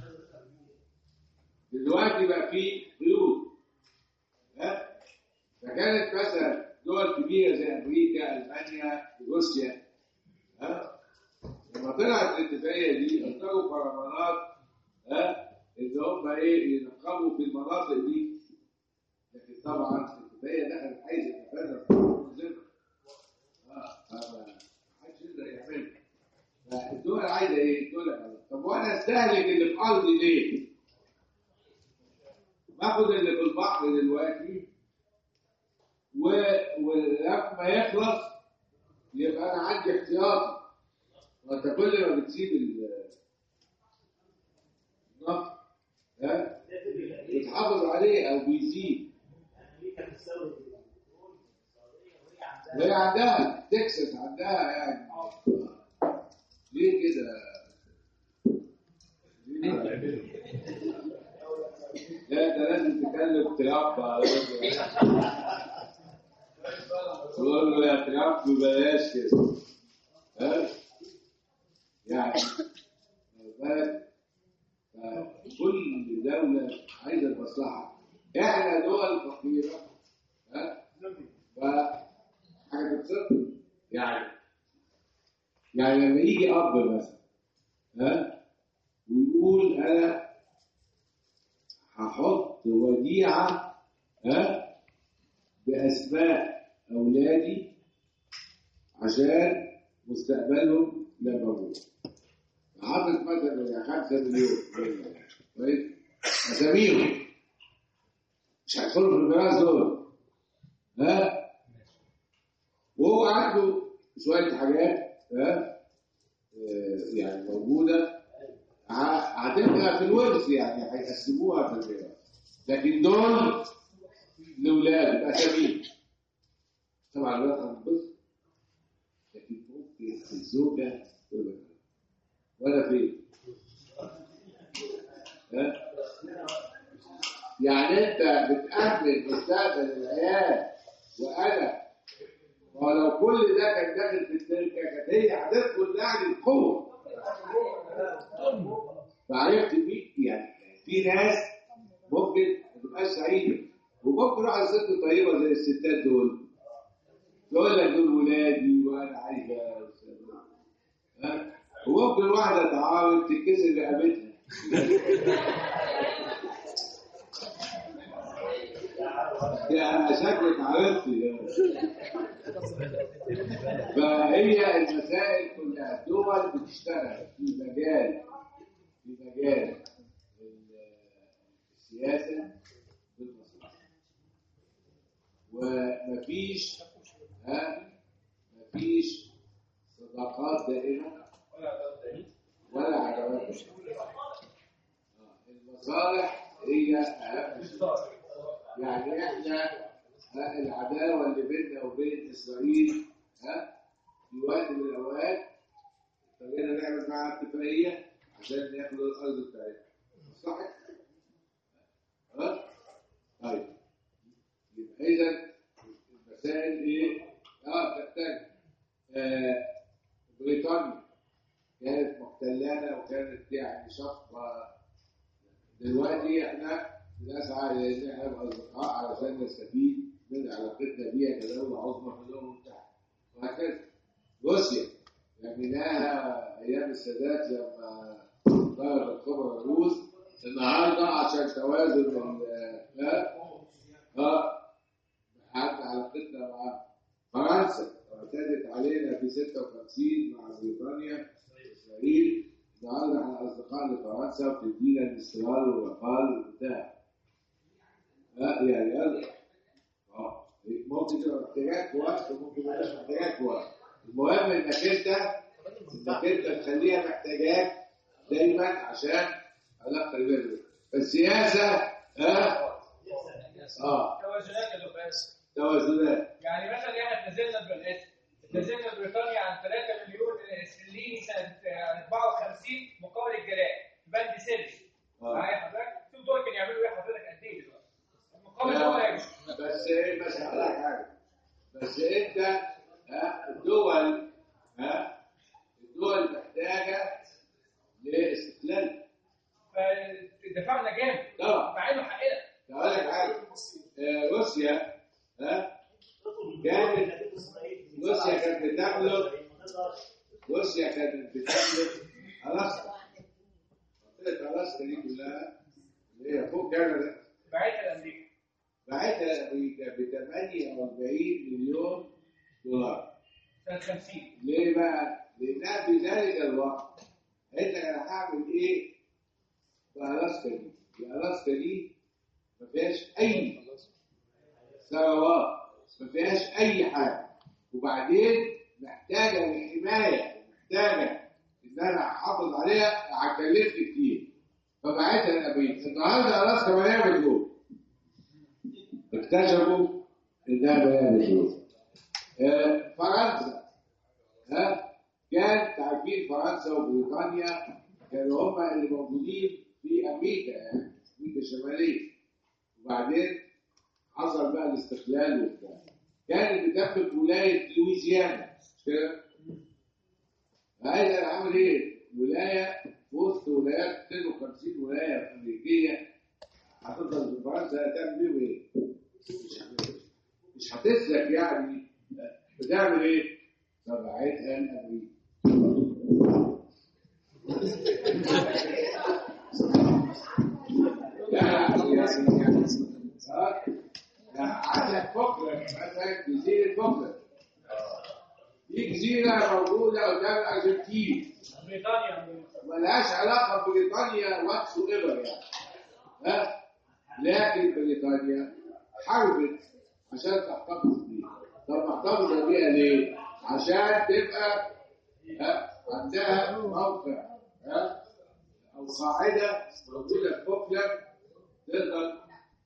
دلوقتي بقى في قيود ها فكانت مثلا دول كبيره زي امريكا المانيا روسيا ها لما طلعت الاتفاقيه دي اصدروا برلمانات ها ان هم ايه ينقبوا في المناطق دي لكن طبعا الاتفاقيه دخلت حيز النفاذ الملزمه اه فما حدش يقدر يعملها فالدول عايزه ايه؟ تقول لك طب وانا استهلك اللي في ارضي ليه؟ باخد اللي في البحر دلوقتي و... ولما يخلص يبقى انا عندي احتياطي وانت كل ما بتسيب ال- النفط ها بتحافظ عليه او بيزيد وهي عندها تكساس عندها يعني ليه كده؟ ليه كده؟ لا ده لازم تكلم ترامب على فكرة. تقول له يا ترامب بلاش كده ها يعني خد بالك كل دولة عايزة المصلحة احنا دول فقيرة ها ف حاجة تتصرف يعني يعني لما يجي أب مثلا ها ويقول أنا هحط وديعة ها بأسماء أولادي عشان مستقبلهم لما أموت حاطط مثلا خمسة مليون كويس أساميهم مش هيدخلوا في الميراث دول ها وهو عنده شوية حاجات ها آه، يعني موجودة ه- هتبقى في الورث يعني هيقسموها في الميراث لكن دول لاولاد اساميهم طبعا الولاد هتنبسط لكن ممكن الزوجه تقول لك وانا فين؟ ها؟ يعني انت بتأمن مستقبل العيال وانا ولو كل ده كان داخل في التركه كانت هي هتدخل يعني القوه فعرفت مين يعني في ناس ممكن ما تبقاش سعيده وممكن واحده ست طيبه زي الستات دول تقول لك دول ولادي وانا عايزه ها وممكن واحده تعاون تتكسر رقبتها يا شكلك عرفتي يعني. فهي المسائل كلها الدول بتشتغل في مجال في مجال السياسة بالمصلحة ومفيش ها مفيش صداقات دائمة ولا عداوات دائمة. آه، المصالح هي أهم شيء يعني احنا ها، العداوة اللي بيننا وبين إسرائيل ها في وقت من الأوقات خلينا نعمل معاها اتفاقية عشان ناخد الأرض بتاعتنا صح؟ ها؟ طيب يبقى إذا المسائل إيه؟ آه تحتاج آه بريطانيا كانت محتلانا وكانت يعني شفقة دلوقتي احنا بنسعى الى ان احنا نبقى اصدقاء علشان نستفيد من علاقتنا بيها كدوله عظمى في الامم المتحده وهكذا روسيا لميناها ايام السادات لما ضرب الخبر الروس النهارده عشان توازن ال- ها ها حتى علاقتنا مع فرنسا اعتدت عليها علينا في 56 مع بريطانيا اسرائيل النهارده احنا اصدقاء لفرنسا وبتدينا الاستقلال والبقال وبتاع لا يعني يلا اه ممكن تبقى محتاجات في وقت وممكن ما تبقاش محتاجات في وقت المهم انك انت انك انت تخليها محتاجات دايما عشان علاقه البلد السياسه ها اه توازنات يا دكتور آسف. توازنات يعني مثلا احنا نزلنا بالاسم نزلنا بريطانيا عن 3 مليون استرليني سنه آه، 54 مقابل الجلاء بند سري آه. معايا حضرتك شوف دول كانوا يعملوا ايه حضرتك قد ايه دلوقتي المقابل ده ولا يمشي بس ايه بس هقول لك حاجه بس انت ها الدول ها الدول محتاجه لاستقلال فدفعنا جامد طبعا مع انه حقنا هقول لك حاجه آه، روسيا ها كانت روسيا كانت بتملك روسيا كانت بتملك الاسكا منطقه الاسكا دي كلها اللي هي فوق كندا بعتها لامريكا باعتها امريكا ب 48 مليون دولار سنه 50 ليه بقى؟ لانها في ذلك الوقت انت انا هعمل ايه في الاسكا دي؟ الاسكا دي ما فيهاش اي ثروات ما فيهاش اي حاجه وبعدين محتاجه لحمايه محتاجه ان انا احافظ عليها هتكلفني كتير فبعتها لامريكا النهارده الاسكا مليانه بترول اكتشفوا انها مليانه بترول آه، فرنسا ها كان تعجيل فرنسا وبريطانيا كانوا هم اللي موجودين في امريكا يعني امريكا الشماليه وبعدين حصل بقى الاستقلال وبتاع كانت بتملك ولايه لويزيانا مش كده؟ عايز انا عامل ايه؟ ولايه في وسط ولايات 52 ولايه امريكيه هتفضل في فرنسا هتعمل بيهم ايه؟ مش هت- مش هتسلك يعني بتعمل ايه؟ فبعتها لامريكا لا يعني ها؟ لا، عندك فكرة مثلا جزيرة فكرة دي جزيرة موجودة قدام الأرجنتين بريطانيا ملهاش علاقة ببريطانيا واتس ايفر يعني ها لكن بريطانيا حاربت عشان تحتفظ بيها طب محتفظة بيها ليه؟ عشان تبقى ها عندها موقع ها أو قاعدة موجودة في فوكلاند تقدر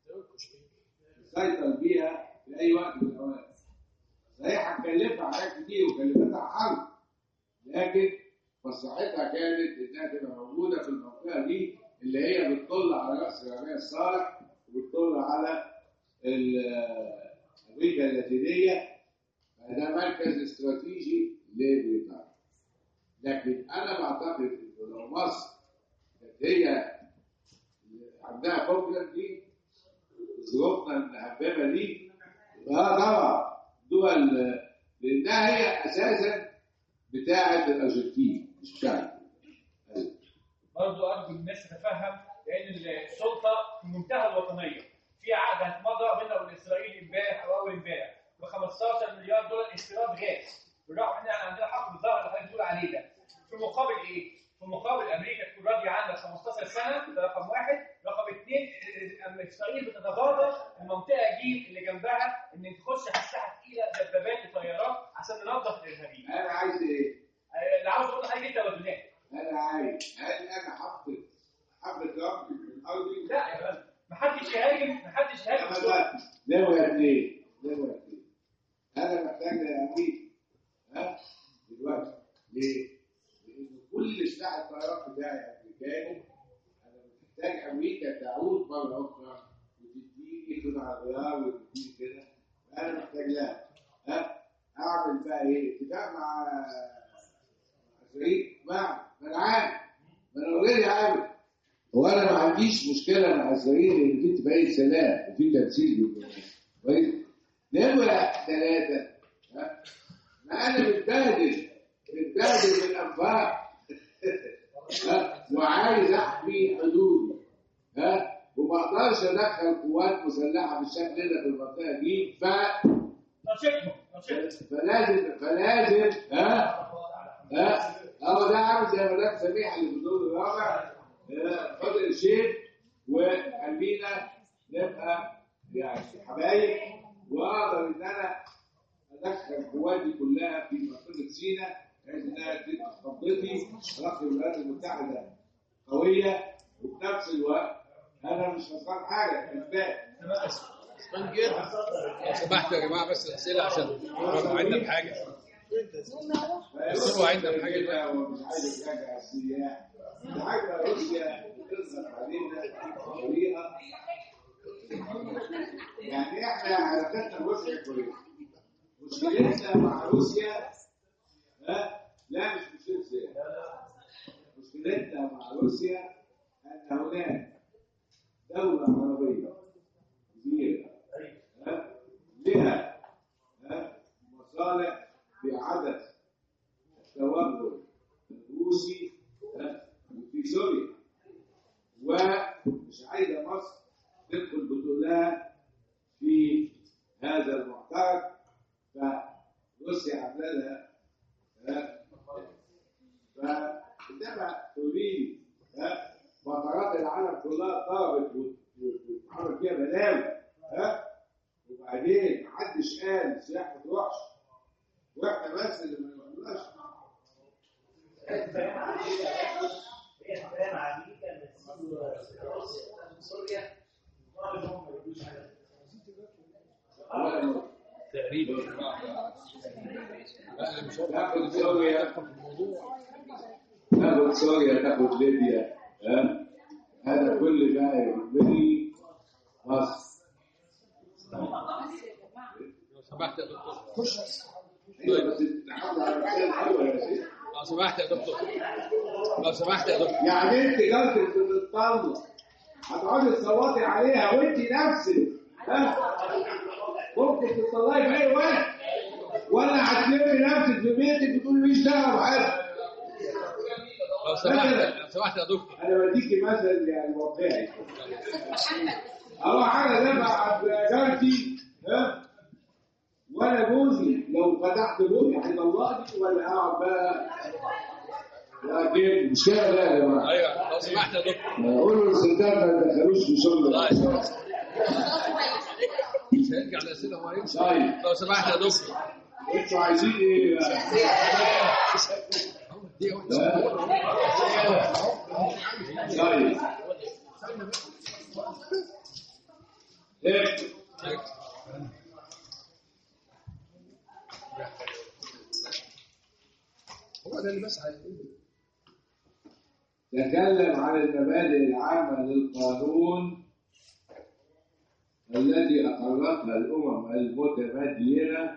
تسيطر بيها في أي وقت من الأوقات هي هتكلفها حاجات كتير وكلفتها حرب لكن مصلحتها كانت انها تبقى موجوده في المنطقه دي اللي هي بتطل على راس الربيع الصالح وبتطل على ال- امريكا اللاتينيه فده مركز استراتيجي لبريطانيا لكن انا بعتقد انه لو مصر كانت هي عندها فوكلاند دي ظروفنا المهببه دي اه طبعا دول لانها هي اساسا بتاعه الارجنتين مش بتاعتي أيوة. برضه ارجو الناس تتفهم لان السلطه في منتهى الوطنيه في عقد هيتمضى بيننا وبين اسرائيل امبارح او اول امبارح ب 15 مليار دولار استيراد غاز بالرغم ان احنا عندنا حق بالظهر اللي حضرتك بتقول عليه ده في مقابل ايه؟ في مقابل امريكا تكون راضيه عنك 15 سنه ده رقم واحد، رقم اثنين اما اسرائيل بتتغاضى المنطقه دي اللي جنبها ان تخش اسلحه ثقيله دبابات وطيارات عشان ننظف الارهابيين. انا عايز ايه؟ آه، اللي عاوز اقول لحضرتك انت توازنات. انا عايز هل انا حاطط حبه رمل من ارضي؟ لا يا فندم محدش يهاجم محدش يهاجم انا السلطة. بقى نمرة اثنين نمرة اثنين انا محتاج لامريكا ها دلوقتي ليه؟ لان كل سلاح الطيران بتاعي امريكاني انا محتاج امريكا تعود مره اخرى وتديني قطع غيار وتديني كده انا محتاج لها ها اعمل بقى ايه؟ اتفاق مع اسرائيل مع ما انا عارف ما انا اوريدي عارف هو انا ما عنديش مشكله مع اسرائيل ان في اتفاقيه سلام وفي تمثيل بالجمهوريه كويس نمره ثلاثه ها ما انا متبهدل متبهدل بالانفاق ها وعايز احمي حدودي ها وما اقدرش ادخل قوات مسلحه بالشكل ده في المنطقه دي ف نشيطهم نشيطهم فلازم فلازم ها ها هو ده عامل زي مدام سميحه اللي في الدور الرابع آه، فضل الشيخ وخلينا نبقى يعني حبايب واقدر ان انا ادخل قواتي كلها في منطقه سيناء بحيث انها تبقى خطتي رغم الولايات المتحده قويه وفي نفس الوقت انا مش خسران حاجه كسبان لو سمحتوا يا جماعه بس الاسئله عشان نبقى عندنا بحاجه بس هو عندنا حاجة كده ومش عايز يرجع السياح حاجه روسيا بتصرف علينا بطريقه يعني احنا علاقتنا بروسيا كويسه مشكلتنا مع روسيا ها لا مش مشكله سياحه مشكلتنا مع روسيا ان هناك دوله عربيه كبيره ها لها ها مصالح في عدد التوغل الروسي ها، في سوريا ومش عايزه مصر تدخل بطولها في هذا المعترك فروسيا عامله لها ها، فعندما تريد ها، فترات العالم كلها طلبت وت- وت- وتعمل فيها بلاوي ها وبعدين محدش قال السياح ما تروحش واحنا بس اللي ما نروحش تاخد سوريا تاخد سوريا تاخد ليبيا ها هذا كل ما يهمني مصر لو سمحت يا دكتور ايوه بس تحافظ على الرسالة الاول يا سيدي لو سمحت يا دكتور لو سمحت يا دكتور يعني انت جالسه بتطلع هتقعدي تصوتي عليها وانت نفسك ها ممكن تطلعي في اي وقت ولا هتلمي نفسك في بيتك وتقولي ماليش دعوه بحد لو سمحت لو سمحت يا دكتور انا بديكي مثل يعني واقعي اروح انا دافع جارتي ها وانا جوزي لو فتحت بوقي هيطلقني ولا اقعد بقى لكن مش كده لا يا جماعه ايوه لو سمحت يا دكتور قولوا للستات ما يدخلوش في شغل طيب. مش هيرجع الاسئله هو هيمشي طيب لو سمحت يا دكتور انتوا عايزين ايه بقى؟ دي واحدة. طيب اكتب هو ده اللي بسعى تكلم عن المبادئ العامة للقانون التي أقرتها الأمم المتمدينة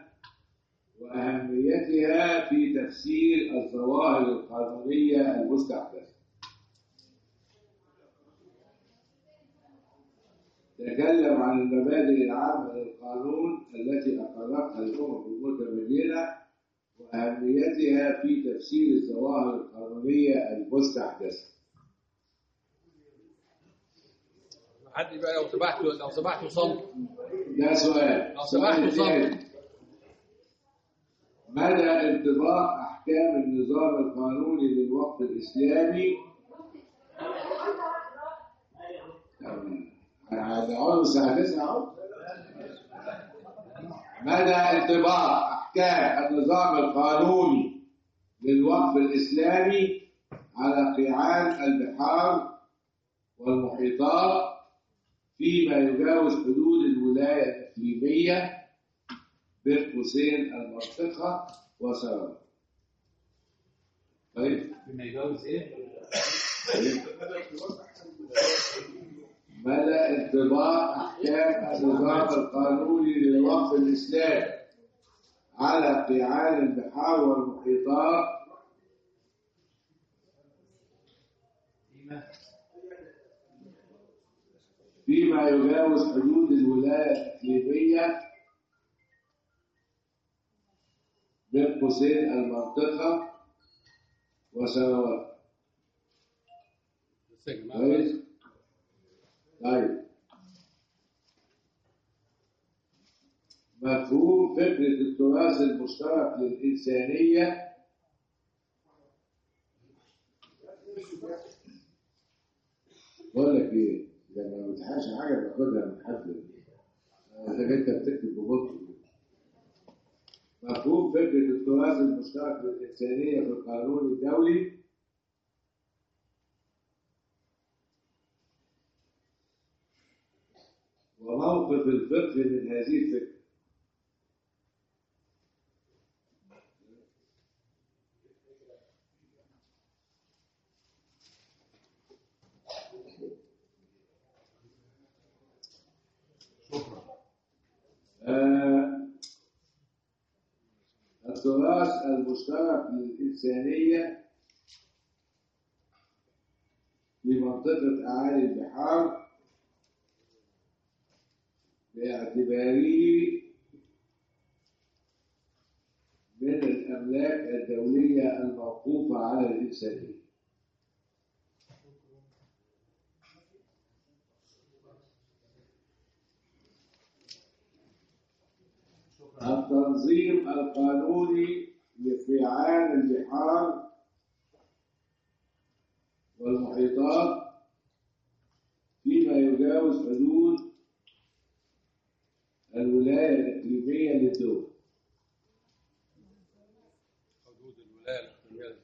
وأهميتها في تفسير الظواهر القانونية المستحدثة. تكلم عن المبادئ العامة للقانون التي أقرتها الأمم المتمدينة وأهميتها في تفسير الظواهر القانونية المستحدثة. حد بقى لو سمحت لو سمحت صمت ده سؤال. لو سمحت سؤال صمت. تاني. مدى انطباق أحكام النظام القانوني للوقف الإسلامي هنقعد الساعة 9 أهو مدى انطباق أحكام النظام القانوني للوقف الإسلامي على قيعان البحار والمحيطات فيما يجاوز حدود الولاية الإقليمية بين قوسين المنطقة وسواء. طيب بما يجاوز ايه؟ مدى انطباق أحكام النظام القانوني للوقف الإسلامي على قيعان البحار والمحيطات فيما فيما يجاوز حدود الولاية الإقليمية بين قوسين المنطقة وسنوات بس يا جماعه كويس طيب مفهوم فكرة التراث المشترك للإنسانية بقول لك إيه لما ما بتحققش حاجة باخدها من حد إذا أنت بتكتب ببطء مفهوم فكرة التراث المشترك للإنسانية في القانون الدولي وموقف الفقه من هذه الفكرة آه، التراث المشترك للإنسانية في منطقة أعالي البحار باعتباره من الأملاك الدولية الموقوفة على الإنسانية التنظيم القانوني لقيعان البحار والمحيطات فيما يجاوز حدود الولاية الإقليمية للدول حدود الولايه الاقليميه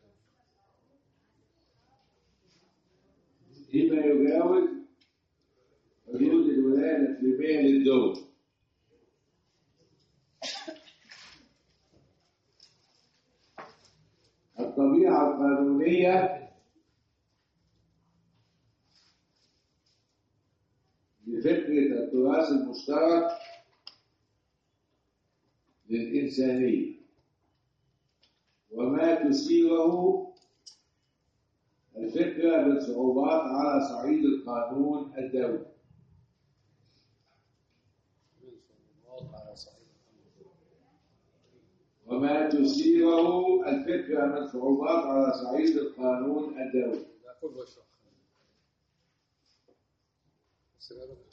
فيما يجاوز حدود الولاية الإقليمية للدول الطبيعة القانونية لفكرة التراث المشترك للإنسانية وما تثيره الفكرة من صعوبات على صعيد القانون الدولي من صعوبات على صعيد الأمر. وما تثيره الفكرة من صعوبات على صعيد القانون الدولي ده كله اشرح بس يا دكتور.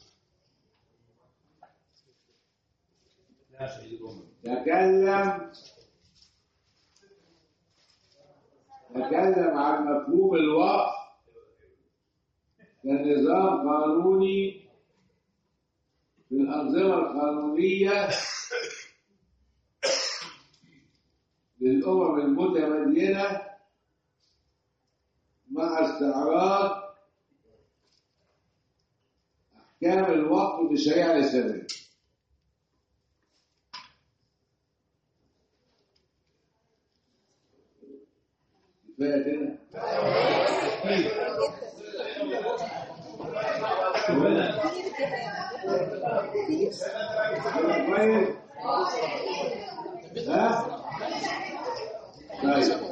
تكلم تكلم عن مفهوم الوقف كنظام قانوني في الأنظمة القانونية للأمم المتمدنة مع استعراض أحكام الوقف بالشريعة الإسلامية كفاية كده كويس ها طيب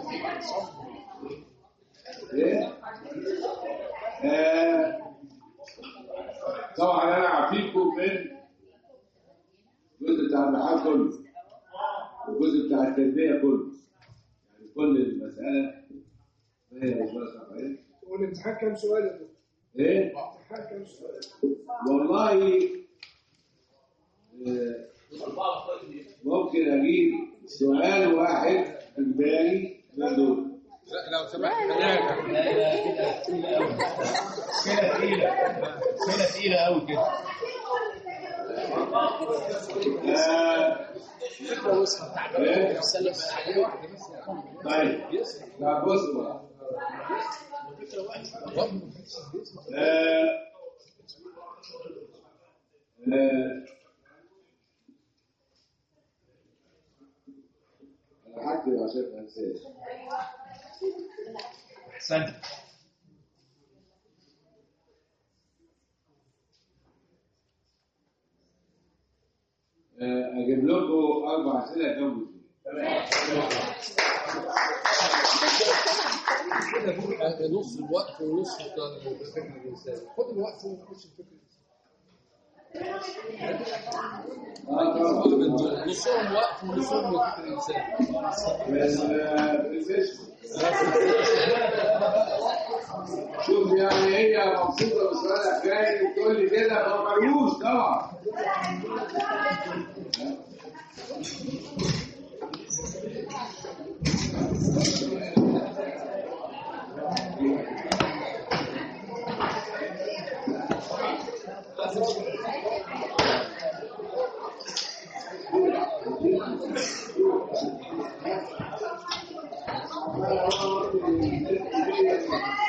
ايه آه. طبعا انا عافيكم من الجزء بتاع البحار كله والجزء بتاع التربيه كله يعني كل المساله ما هي مش بس عارفين والامتحان كام سؤال يا دكتور؟ ايه الامتحان كام سؤال؟ والله آه، ممكن اجيب سؤال واحد في بالي من دول لا لو سمحت خلينا كده تقيلة كده تقيلة قوي كده آه، فكره وسط بتاع إيه؟ سلم عليه طيب لا بص بقى آه، آه، انا هكتب عشان ما انساش احسنت آه، اجيب لكم اربع اسئله جاوبوا فيها كده نص الوقت ونص الفكر الانساني خد الوقت ونص الفكر اه طبعا نصهم وقت ونصهم الفكر الانساني من آه، بالفيسبوك. شوف يعني هي مبسوطه بسؤالها جاي وتقول لي كده ما ملوش طبعا Thank you.